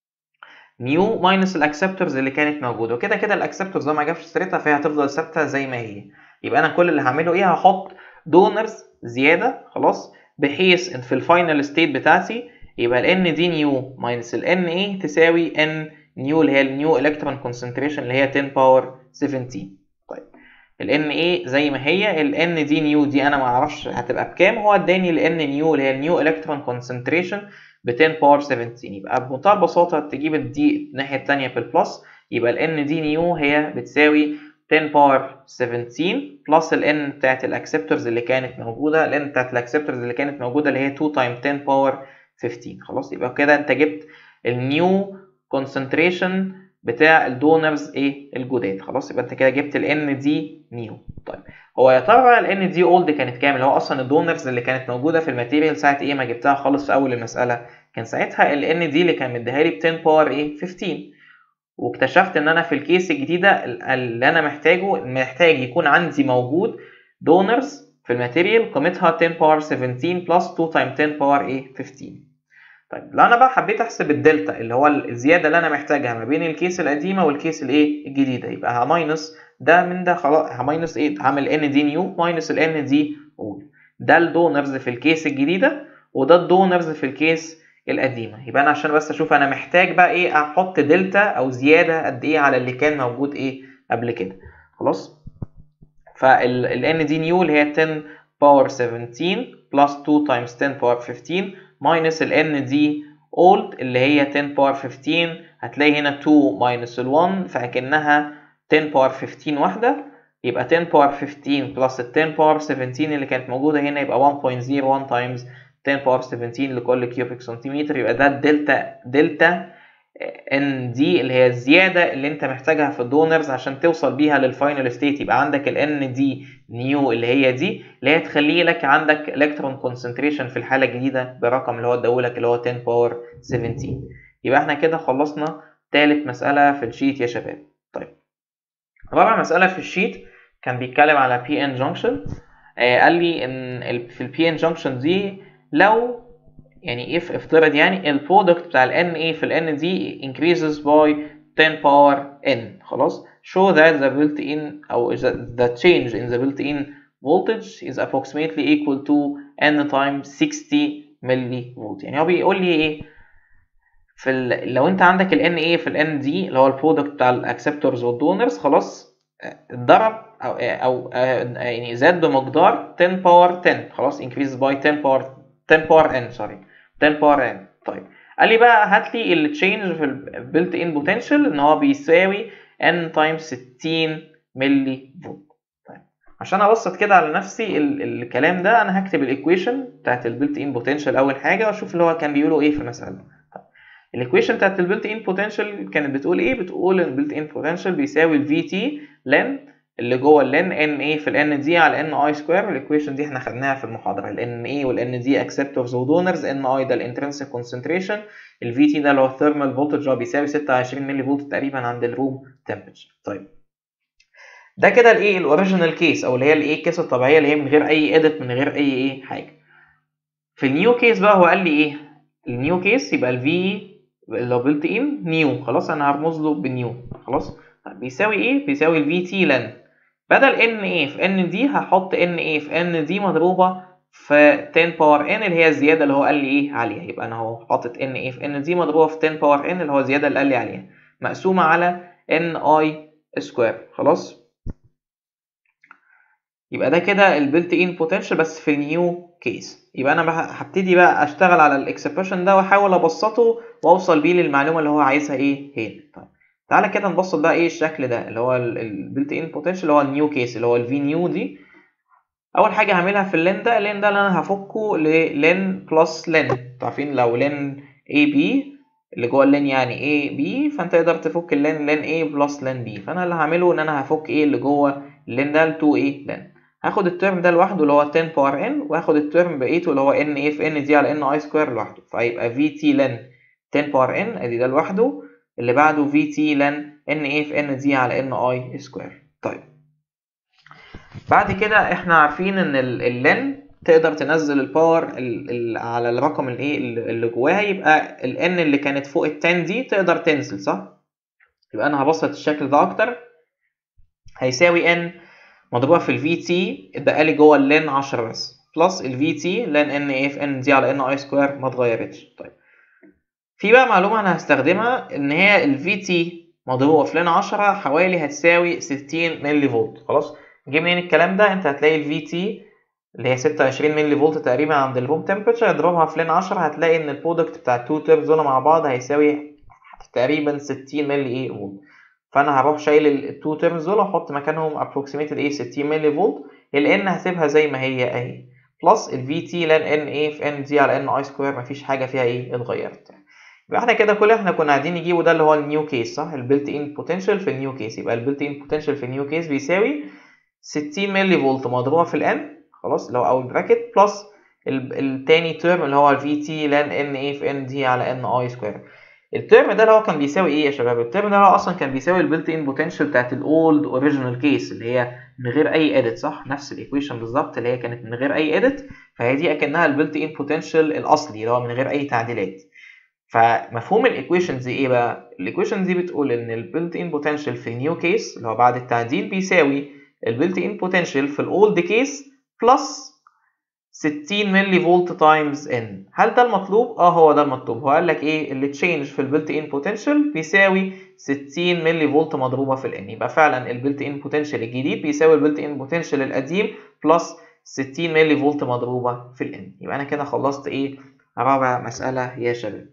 نيو ماينس الاكسبتورز اللي كانت موجوده وكده كده الاكسبتورز ما جابش سيرتها فهي هتفضل ثابته زي ما هي يبقى انا كل اللي هعمله ايه هحط دونرز زياده خلاص بحيث ان في الفاينل ستيت بتاعتي يبقى ال n دي نيو ماينس ال n ايه تساوي n نيو اللي هي النيو الكترون كونسنتريشن اللي هي 10 باور 17 طيب ال n ايه زي ما هي ال n دي نيو دي انا ما اعرفش هتبقى بكام هو اداني ال n نيو اللي هي النيو الكترون كونسنتريشن ب 10 باور 17 يبقى بمنتهى البساطه تجيب الدي الناحيه الثانيه في البلس يبقى ال n دي نيو هي بتساوي 10 باور 17 بلس ال n بتاعت الاكسبتورز اللي كانت موجوده ال n بتاعت الاكسبتورز اللي كانت موجوده اللي هي 2 تايم 10 باور 15 خلاص يبقى كده انت جبت النيو كونسنتريشن بتاع الدونرز ايه الجداد خلاص يبقى انت كده جبت ال ان دي نيو طيب هو يا ترى بقى ال ان دي اولد كانت كام اللي هو اصلا الدونرز اللي كانت موجوده في الماتيريال ساعه ايه ما جبتها خالص في اول المساله كان ساعتها ال ان دي اللي كان مديها لي ب 10 باور ايه 15 واكتشفت ان انا في الكيس الجديده اللي انا محتاجه محتاج يكون عندي موجود دونرز في الماتيريال قيمتها 10 باور 17 بلس 2 تايم 10 باور ايه 15 طيب لو انا بقى حبيت احسب الدلتا اللي هو الزياده اللي انا محتاجها ما بين الكيس القديمه والكيس الايه الجديده يبقى هماينس ده من ده خلاص هماينس ايه هعمل ان دي نيو ماينس ال ان دي اول ده الدونرز في الكيس الجديده وده الدونرز في الكيس القديمه يبقى انا عشان بس اشوف انا محتاج بقى ايه احط دلتا او زياده قد ايه على اللي كان موجود ايه قبل كده خلاص فال ان دي نيو اللي هي 10 باور 17 بلس 2 تايمز 10 باور 15 ماينس ال n دي old اللي هي 10 باور 15 هتلاقي هنا 2 ماينس ال 1 فاكنها 10 باور 15 واحدة يبقى 10 باور 15 بلس ال 10 باور 17 اللي كانت موجودة هنا يبقى 1.01 تايمز 10 باور 17 لكل كيوبيك سنتيمتر يبقى ده الدلتا دلتا ان دي اللي هي الزياده اللي انت محتاجها في الدونرز عشان توصل بيها للفاينل ستيت يبقى عندك ال ان دي نيو اللي هي دي اللي هي تخلي لك عندك الكترون كونسنتريشن في الحاله الجديده برقم اللي هو اداهولك اللي هو 10 باور 17 يبقى احنا كده خلصنا ثالث مساله في الشيت يا شباب طيب رابع مساله في الشيت كان بيتكلم على بي ان جانكشن قال لي ان في البي ان جانكشن دي لو يعني if افترض يعني البرودكت بتاع ال Na في ال N دي increases by 10 power n خلاص show that the built-in أو the change in the built-in voltage is approximately equal to n times 60 ملي فولت يعني هو بيقول لي ايه في ال... لو انت عندك ال Na في ال N دي اللي هو البرودكت بتاع الاكسبتورز والدونرز خلاص اتضرب او او يعني زاد بمقدار 10 باور 10 خلاص increases by 10 باور 10 باور n سوري 10 باور ان طيب قال لي بقى هات لي التشينج في البيلت ان بوتنشال ان هو بيساوي ان تايمز 60 ملي فولت طيب عشان ابسط كده على نفسي ال الكلام ده انا هكتب الايكويشن بتاعت البيلت ان بوتنشال اول حاجه واشوف اللي هو كان بيقولوا ايه في المساله طيب الايكويشن بتاعت البيلت ان بوتنشال كانت بتقول ايه بتقول ان البيلت ان بوتنشال بيساوي الفي تي لن اللي جوه اللن ان ايه في الان دي على ان اي سكوير الايكويشن دي احنا خدناها في المحاضره الان ايه والان دي اكسبتورز ودونرز ان اي ده الانترنسيك كونسنتريشن الفي تي ده اللي هو الثيرمال فولتج هو بيساوي 26 ملي فولت تقريبا عند الروم تمبرتشر طيب ده كده الايه الاوريجينال كيس او اللي هي الايه الكيس الطبيعيه اللي هي من غير اي اديت من غير اي ايه حاجه في النيو كيس بقى هو قال لي ايه النيو كيس يبقى الفي اللي هو بيلت ان نيو خلاص انا هرمز له بنيو خلاص بيساوي ايه بيساوي الفي تي لن بدل ان ايه في ان دي هحط ان ايه في ان دي مضروبه في 10 باور ان اللي هي الزياده اللي هو قال لي ايه عليها يبقى انا اهو حاطط ان ايه في ان دي مضروبه في 10 باور ان اللي هو الزياده اللي قال لي عليها مقسومه على ان اي سكوير خلاص يبقى ده كده البيلت ان بوتنشال بس في النيو كيس يبقى انا بقى هبتدي بقى اشتغل على الاكسبريشن ده واحاول ابسطه واوصل بيه للمعلومه اللي هو عايزها ايه هنا طيب تعالى كده نبسط بقى ايه الشكل ده اللي هو البيلت ان بوتنشال اللي هو النيو كيس اللي هو الفي نيو دي اول حاجه هعملها في اللين ده اللين ده اللي انا هفكه للين بلس لين عارفين لو لين اي بي اللي جوه اللين يعني اي بي فانت تقدر تفك اللين لين اي بلس لين بي فانا اللي هعمله ان انا هفك ايه اللي جوه اللين ده ل 2 ايه لين هاخد الترم ده لوحده اللي هو 10 باور ان واخد الترم بقيته اللي هو ان ايه في ان دي على ان اي سكوير لوحده فهيبقى في تي لن 10 باور ان ادي ده لوحده اللي بعده في تي لن ان ايه في ان دي على ان اي سكوير طيب بعد كده احنا عارفين ان اللن تقدر تنزل الباور على الرقم الايه اللي جواها يبقى الان اللي كانت فوق ال 10 دي تقدر تنزل صح يبقى انا هبسط الشكل ده اكتر هيساوي ان مضروبه في الفي تي اتبقى لي جوه اللين 10 بس بلس الفي تي لان ان ايه في ان دي على ان اي سكوير ما اتغيرتش طيب في بقى معلومه انا هستخدمها ان هي الفي تي مضروبه في لين 10 حوالي هتساوي 60 ملي فولت خلاص جه منين الكلام ده انت هتلاقي الفي تي اللي هي 26 ملي فولت تقريبا عند الروم تمبرتشر اضربها في لين 10 هتلاقي ان البرودكت بتاع التو تيرمز دول مع بعض هيساوي تقريبا 60 ملي ايه فولت فانا هروح شايل التو تيرمز دول واحط مكانهم ابروكسيميتد ايه 60 ملي فولت الان هسيبها زي ما هي اهي بلس الفي تي لان ان ايه في ان دي على ان اي سكوير مفيش حاجه فيها ايه اتغيرت يبقى احنا كده كل احنا كنا قاعدين نجيبه ده اللي هو النيو كيس صح البيلت ان بوتنشال في النيو كيس يبقى البيلت ان بوتنشال في النيو كيس بيساوي 60 ملي فولت مضروبه في الان خلاص اللي هو اول براكت بلس التاني تيرم اللي هو الفي تي لان ان ايه في ان دي على ان اي سكوير الترم ده اللي هو كان بيساوي ايه يا شباب الترم ده اللي هو اصلا كان بيساوي البيلت ان بوتنشال بتاعت الاولد اوريجينال كيس اللي هي من غير اي اديت صح نفس الايكويشن بالظبط اللي هي كانت من غير اي اديت فهي دي اكنها البيلت ان بوتنشال الاصلي اللي هو من غير اي تعديلات فمفهوم الايكويشنز دي ايه بقى الايكويشن دي بتقول ان البيلت ان بوتنشال في النيو كيس اللي هو بعد التعديل بيساوي البيلت ان بوتنشال في الاولد كيس بلس 60 ملي فولت تايمز ان هل ده المطلوب اه هو ده المطلوب هو قال لك ايه اللي تشينج في البيلت ان بوتنشال بيساوي 60 ملي فولت مضروبه في الان يبقى فعلا البيلت ان بوتنشال الجديد بيساوي البيلت ان بوتنشال القديم بلس 60 ملي فولت مضروبه في الان يبقى انا كده خلصت ايه رابع مساله يا شباب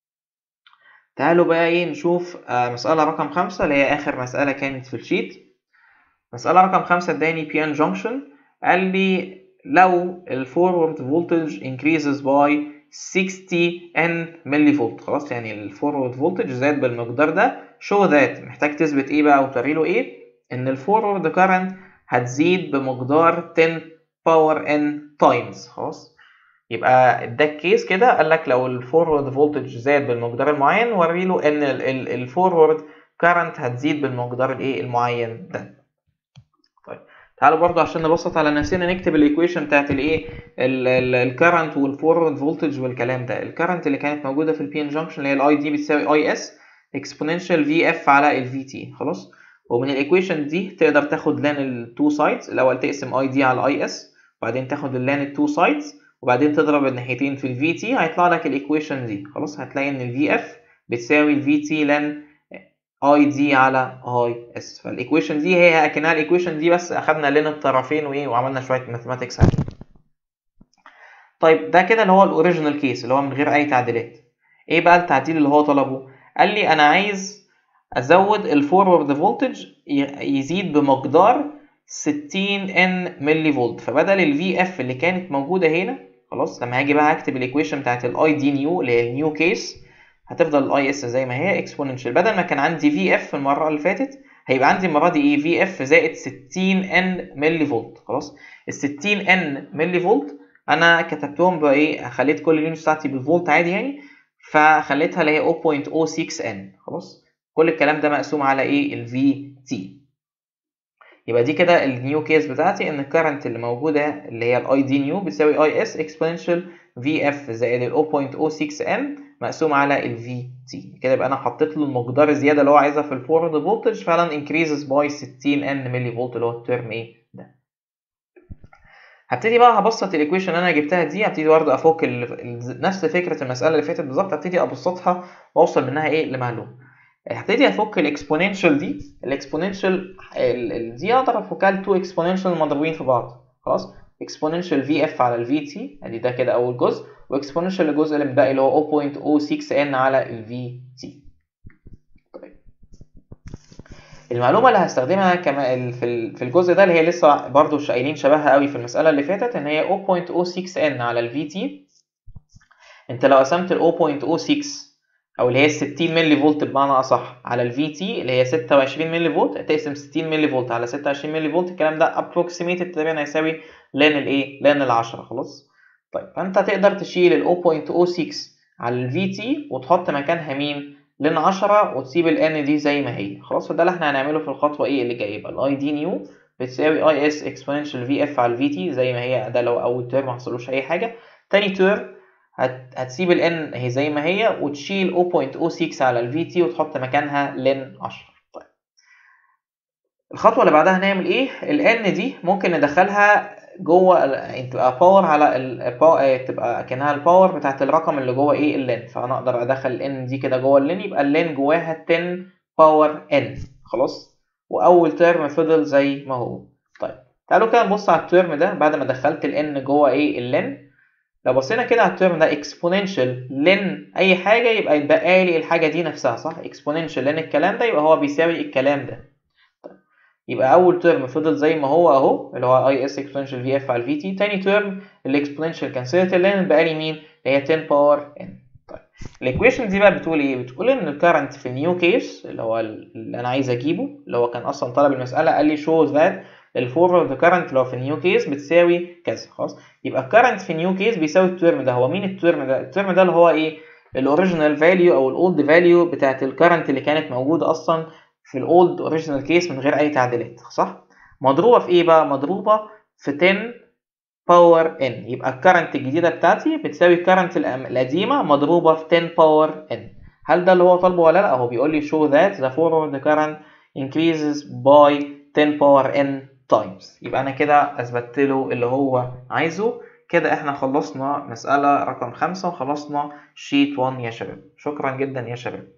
تعالوا بقى ايه نشوف آه مسألة رقم خمسة اللي هي آخر مسألة كانت في الشيت مسألة رقم خمسة اداني بي ان جونكشن قال لي لو الفورورد فولتج increases by 60 n ملي فولت خلاص يعني الفورورد فولتج زاد بالمقدار ده show that محتاج تثبت ايه بقى وتوري له ايه ان الفورورد كارنت هتزيد بمقدار 10 باور n تايمز خلاص يبقى اداك كيس كده قال لك لو الفورورد فولتج زاد بالمقدار المعين وري له ان الفورورد كارنت هتزيد بالمقدار الايه المعين ده طيب تعالوا برضو عشان نبسط على نفسنا نكتب الايكويشن بتاعت الايه الكرنت والفورورد فولتج والكلام ده الكرنت اللي كانت موجوده في البي ان جانكشن اللي هي الاي دي بتساوي اي اس اكسبوننشال في اف على الفي تي خلاص ومن الايكويشن دي تقدر تاخد لان التو سايدز الاول تقسم اي دي على اي اس وبعدين تاخد اللان التو سايدز وبعدين تضرب الناحيتين في الفي تي هيطلع لك الايكويشن دي خلاص هتلاقي ان الفي اف بتساوي الفي تي لان اي دي على اي اس فالايكويشن دي هي اكنها الايكويشن دي بس اخدنا لين الطرفين وايه وعملنا شويه ماثيماتكس عليه طيب ده كده اللي هو الاوريجينال كيس اللي هو من غير اي تعديلات ايه بقى التعديل اللي هو طلبه قال لي انا عايز ازود الفورورد فولتج يزيد بمقدار 60 ان ملي فولت فبدل الفي اف اللي كانت موجوده هنا خلاص لما هاجي بقى اكتب الايكويشن بتاعت الاي دي نيو اللي هي النيو كيس هتفضل الاي اس زي ما هي اكسبوننشال بدل ما كان عندي في اف المره اللي فاتت هيبقى عندي المره دي ايه في اف زائد 60 ان ملي فولت خلاص ال 60 ان ملي فولت انا كتبتهم بقى ايه خليت كل اليونتس بتاعتي بالفولت عادي يعني فخليتها اللي هي 0.06 ان خلاص كل الكلام ده مقسوم على ايه الفي تي يبقى دي كده النيو كيس بتاعتي ان الكرنت اللي موجوده اللي هي الاي دي نيو بتساوي اي اس اكسبوننشال في اف زائد ال 0.06 ان مقسوم على ال VT كده يبقى انا حطيت له المقدار الزياده اللي هو عايزها في الفورورد فولتج فعلا increases by 60 n ملي فولت اللي هو الترم ايه ده هبتدي بقى هبسط الايكويشن اللي انا جبتها دي هبتدي برضه افك ال... نفس فكره المساله اللي فاتت بالظبط هبتدي ابسطها واوصل منها ايه لمعلومه هبتدي افك الاكسبوننشال دي الاكسبوننشال دي اقدر افكها ل 2 اكسبوننشال مضروبين في بعض خلاص اكسبوننشال في اف على الفي تي ادي ده كده اول جزء واكسبوننشال الجزء اللي متبقي اللي هو 0.06 n على الفي تي طيب المعلومه اللي هستخدمها كمان في الجزء ده اللي هي لسه برضو قايلين شبهها قوي في المساله اللي فاتت ان هي 0.06 n على الفي تي انت لو قسمت ال 0.06 او اللي هي 60 ملي فولت بمعنى اصح على الفي تي اللي هي 26 ملي فولت هتقسم 60 ملي فولت على 26 ملي فولت الكلام ده ابروكسيميتد تقريبا هيساوي لان الايه لان ال 10 خلاص طيب فانت تقدر تشيل ال 0.06 على الفي تي وتحط مكانها مين لان 10 وتسيب ال n دي زي ما هي خلاص فده اللي احنا هنعمله في الخطوه ايه اللي جايه يبقى الاي دي نيو بتساوي اي اس اكسبوننشال في اف على الفي تي زي ما هي ده لو اول ترم ما حصلوش اي حاجه تاني ترم هت... هتسيب ال n هي زي ما هي وتشيل 0.06 على ال VT وتحط مكانها لن 10 طيب الخطوة اللي بعدها هنعمل ايه؟ ال n دي ممكن ندخلها جوه ال... تبقى باور على ال... تبقى كأنها الباور بتاعت الرقم اللي جوه ايه اللن فانا اقدر ادخل ال n دي كده جوه اللن يبقى اللن جواها 10 باور n خلاص واول ترم فضل زي ما هو طيب تعالوا كده نبص على الترم ده بعد ما دخلت ال n جوه ايه اللن لو بصينا كده على الترم ده اكسبوننشال لن اي حاجه يبقى يتبقى لي الحاجه دي نفسها صح اكسبوننشال لن الكلام ده يبقى هو بيساوي الكلام ده طيب. يبقى اول ترم فضل زي ما هو اهو اللي هو اي اس اكسبوننشال في اف على الفي تي تاني ترم الاكسبوننشال كانسلت اللن بقى لي مين اللي هي 10 باور ان طيب الايكويشن دي بقى بتقول ايه بتقول ان الكرنت في النيو كيس اللي هو اللي انا عايز اجيبه اللي هو كان اصلا طلب المساله قال لي shows that الفورورد كارنت لو في النيو كيس بتساوي كذا خلاص يبقى الكارنت في النيو كيس بيساوي الترم ده هو مين الترم ده الترم ده اللي هو ايه الاوريجينال فاليو او الاولد فاليو بتاعت الكارنت اللي كانت موجوده اصلا في الاولد اوريجينال كيس من غير اي تعديلات صح مضروبه في ايه بقى مضروبه في 10 باور ان يبقى الكارنت الجديده بتاعتي بتساوي الكارنت القديمه مضروبه في 10 باور ان هل ده اللي هو طالبه ولا لا هو بيقول لي show that the forward current increases by 10 power n تايمز يبقى انا كده اثبتت له اللي هو عايزه كده احنا خلصنا مسألة رقم خمسة وخلصنا شيت 1 يا شباب شكرا جدا يا شباب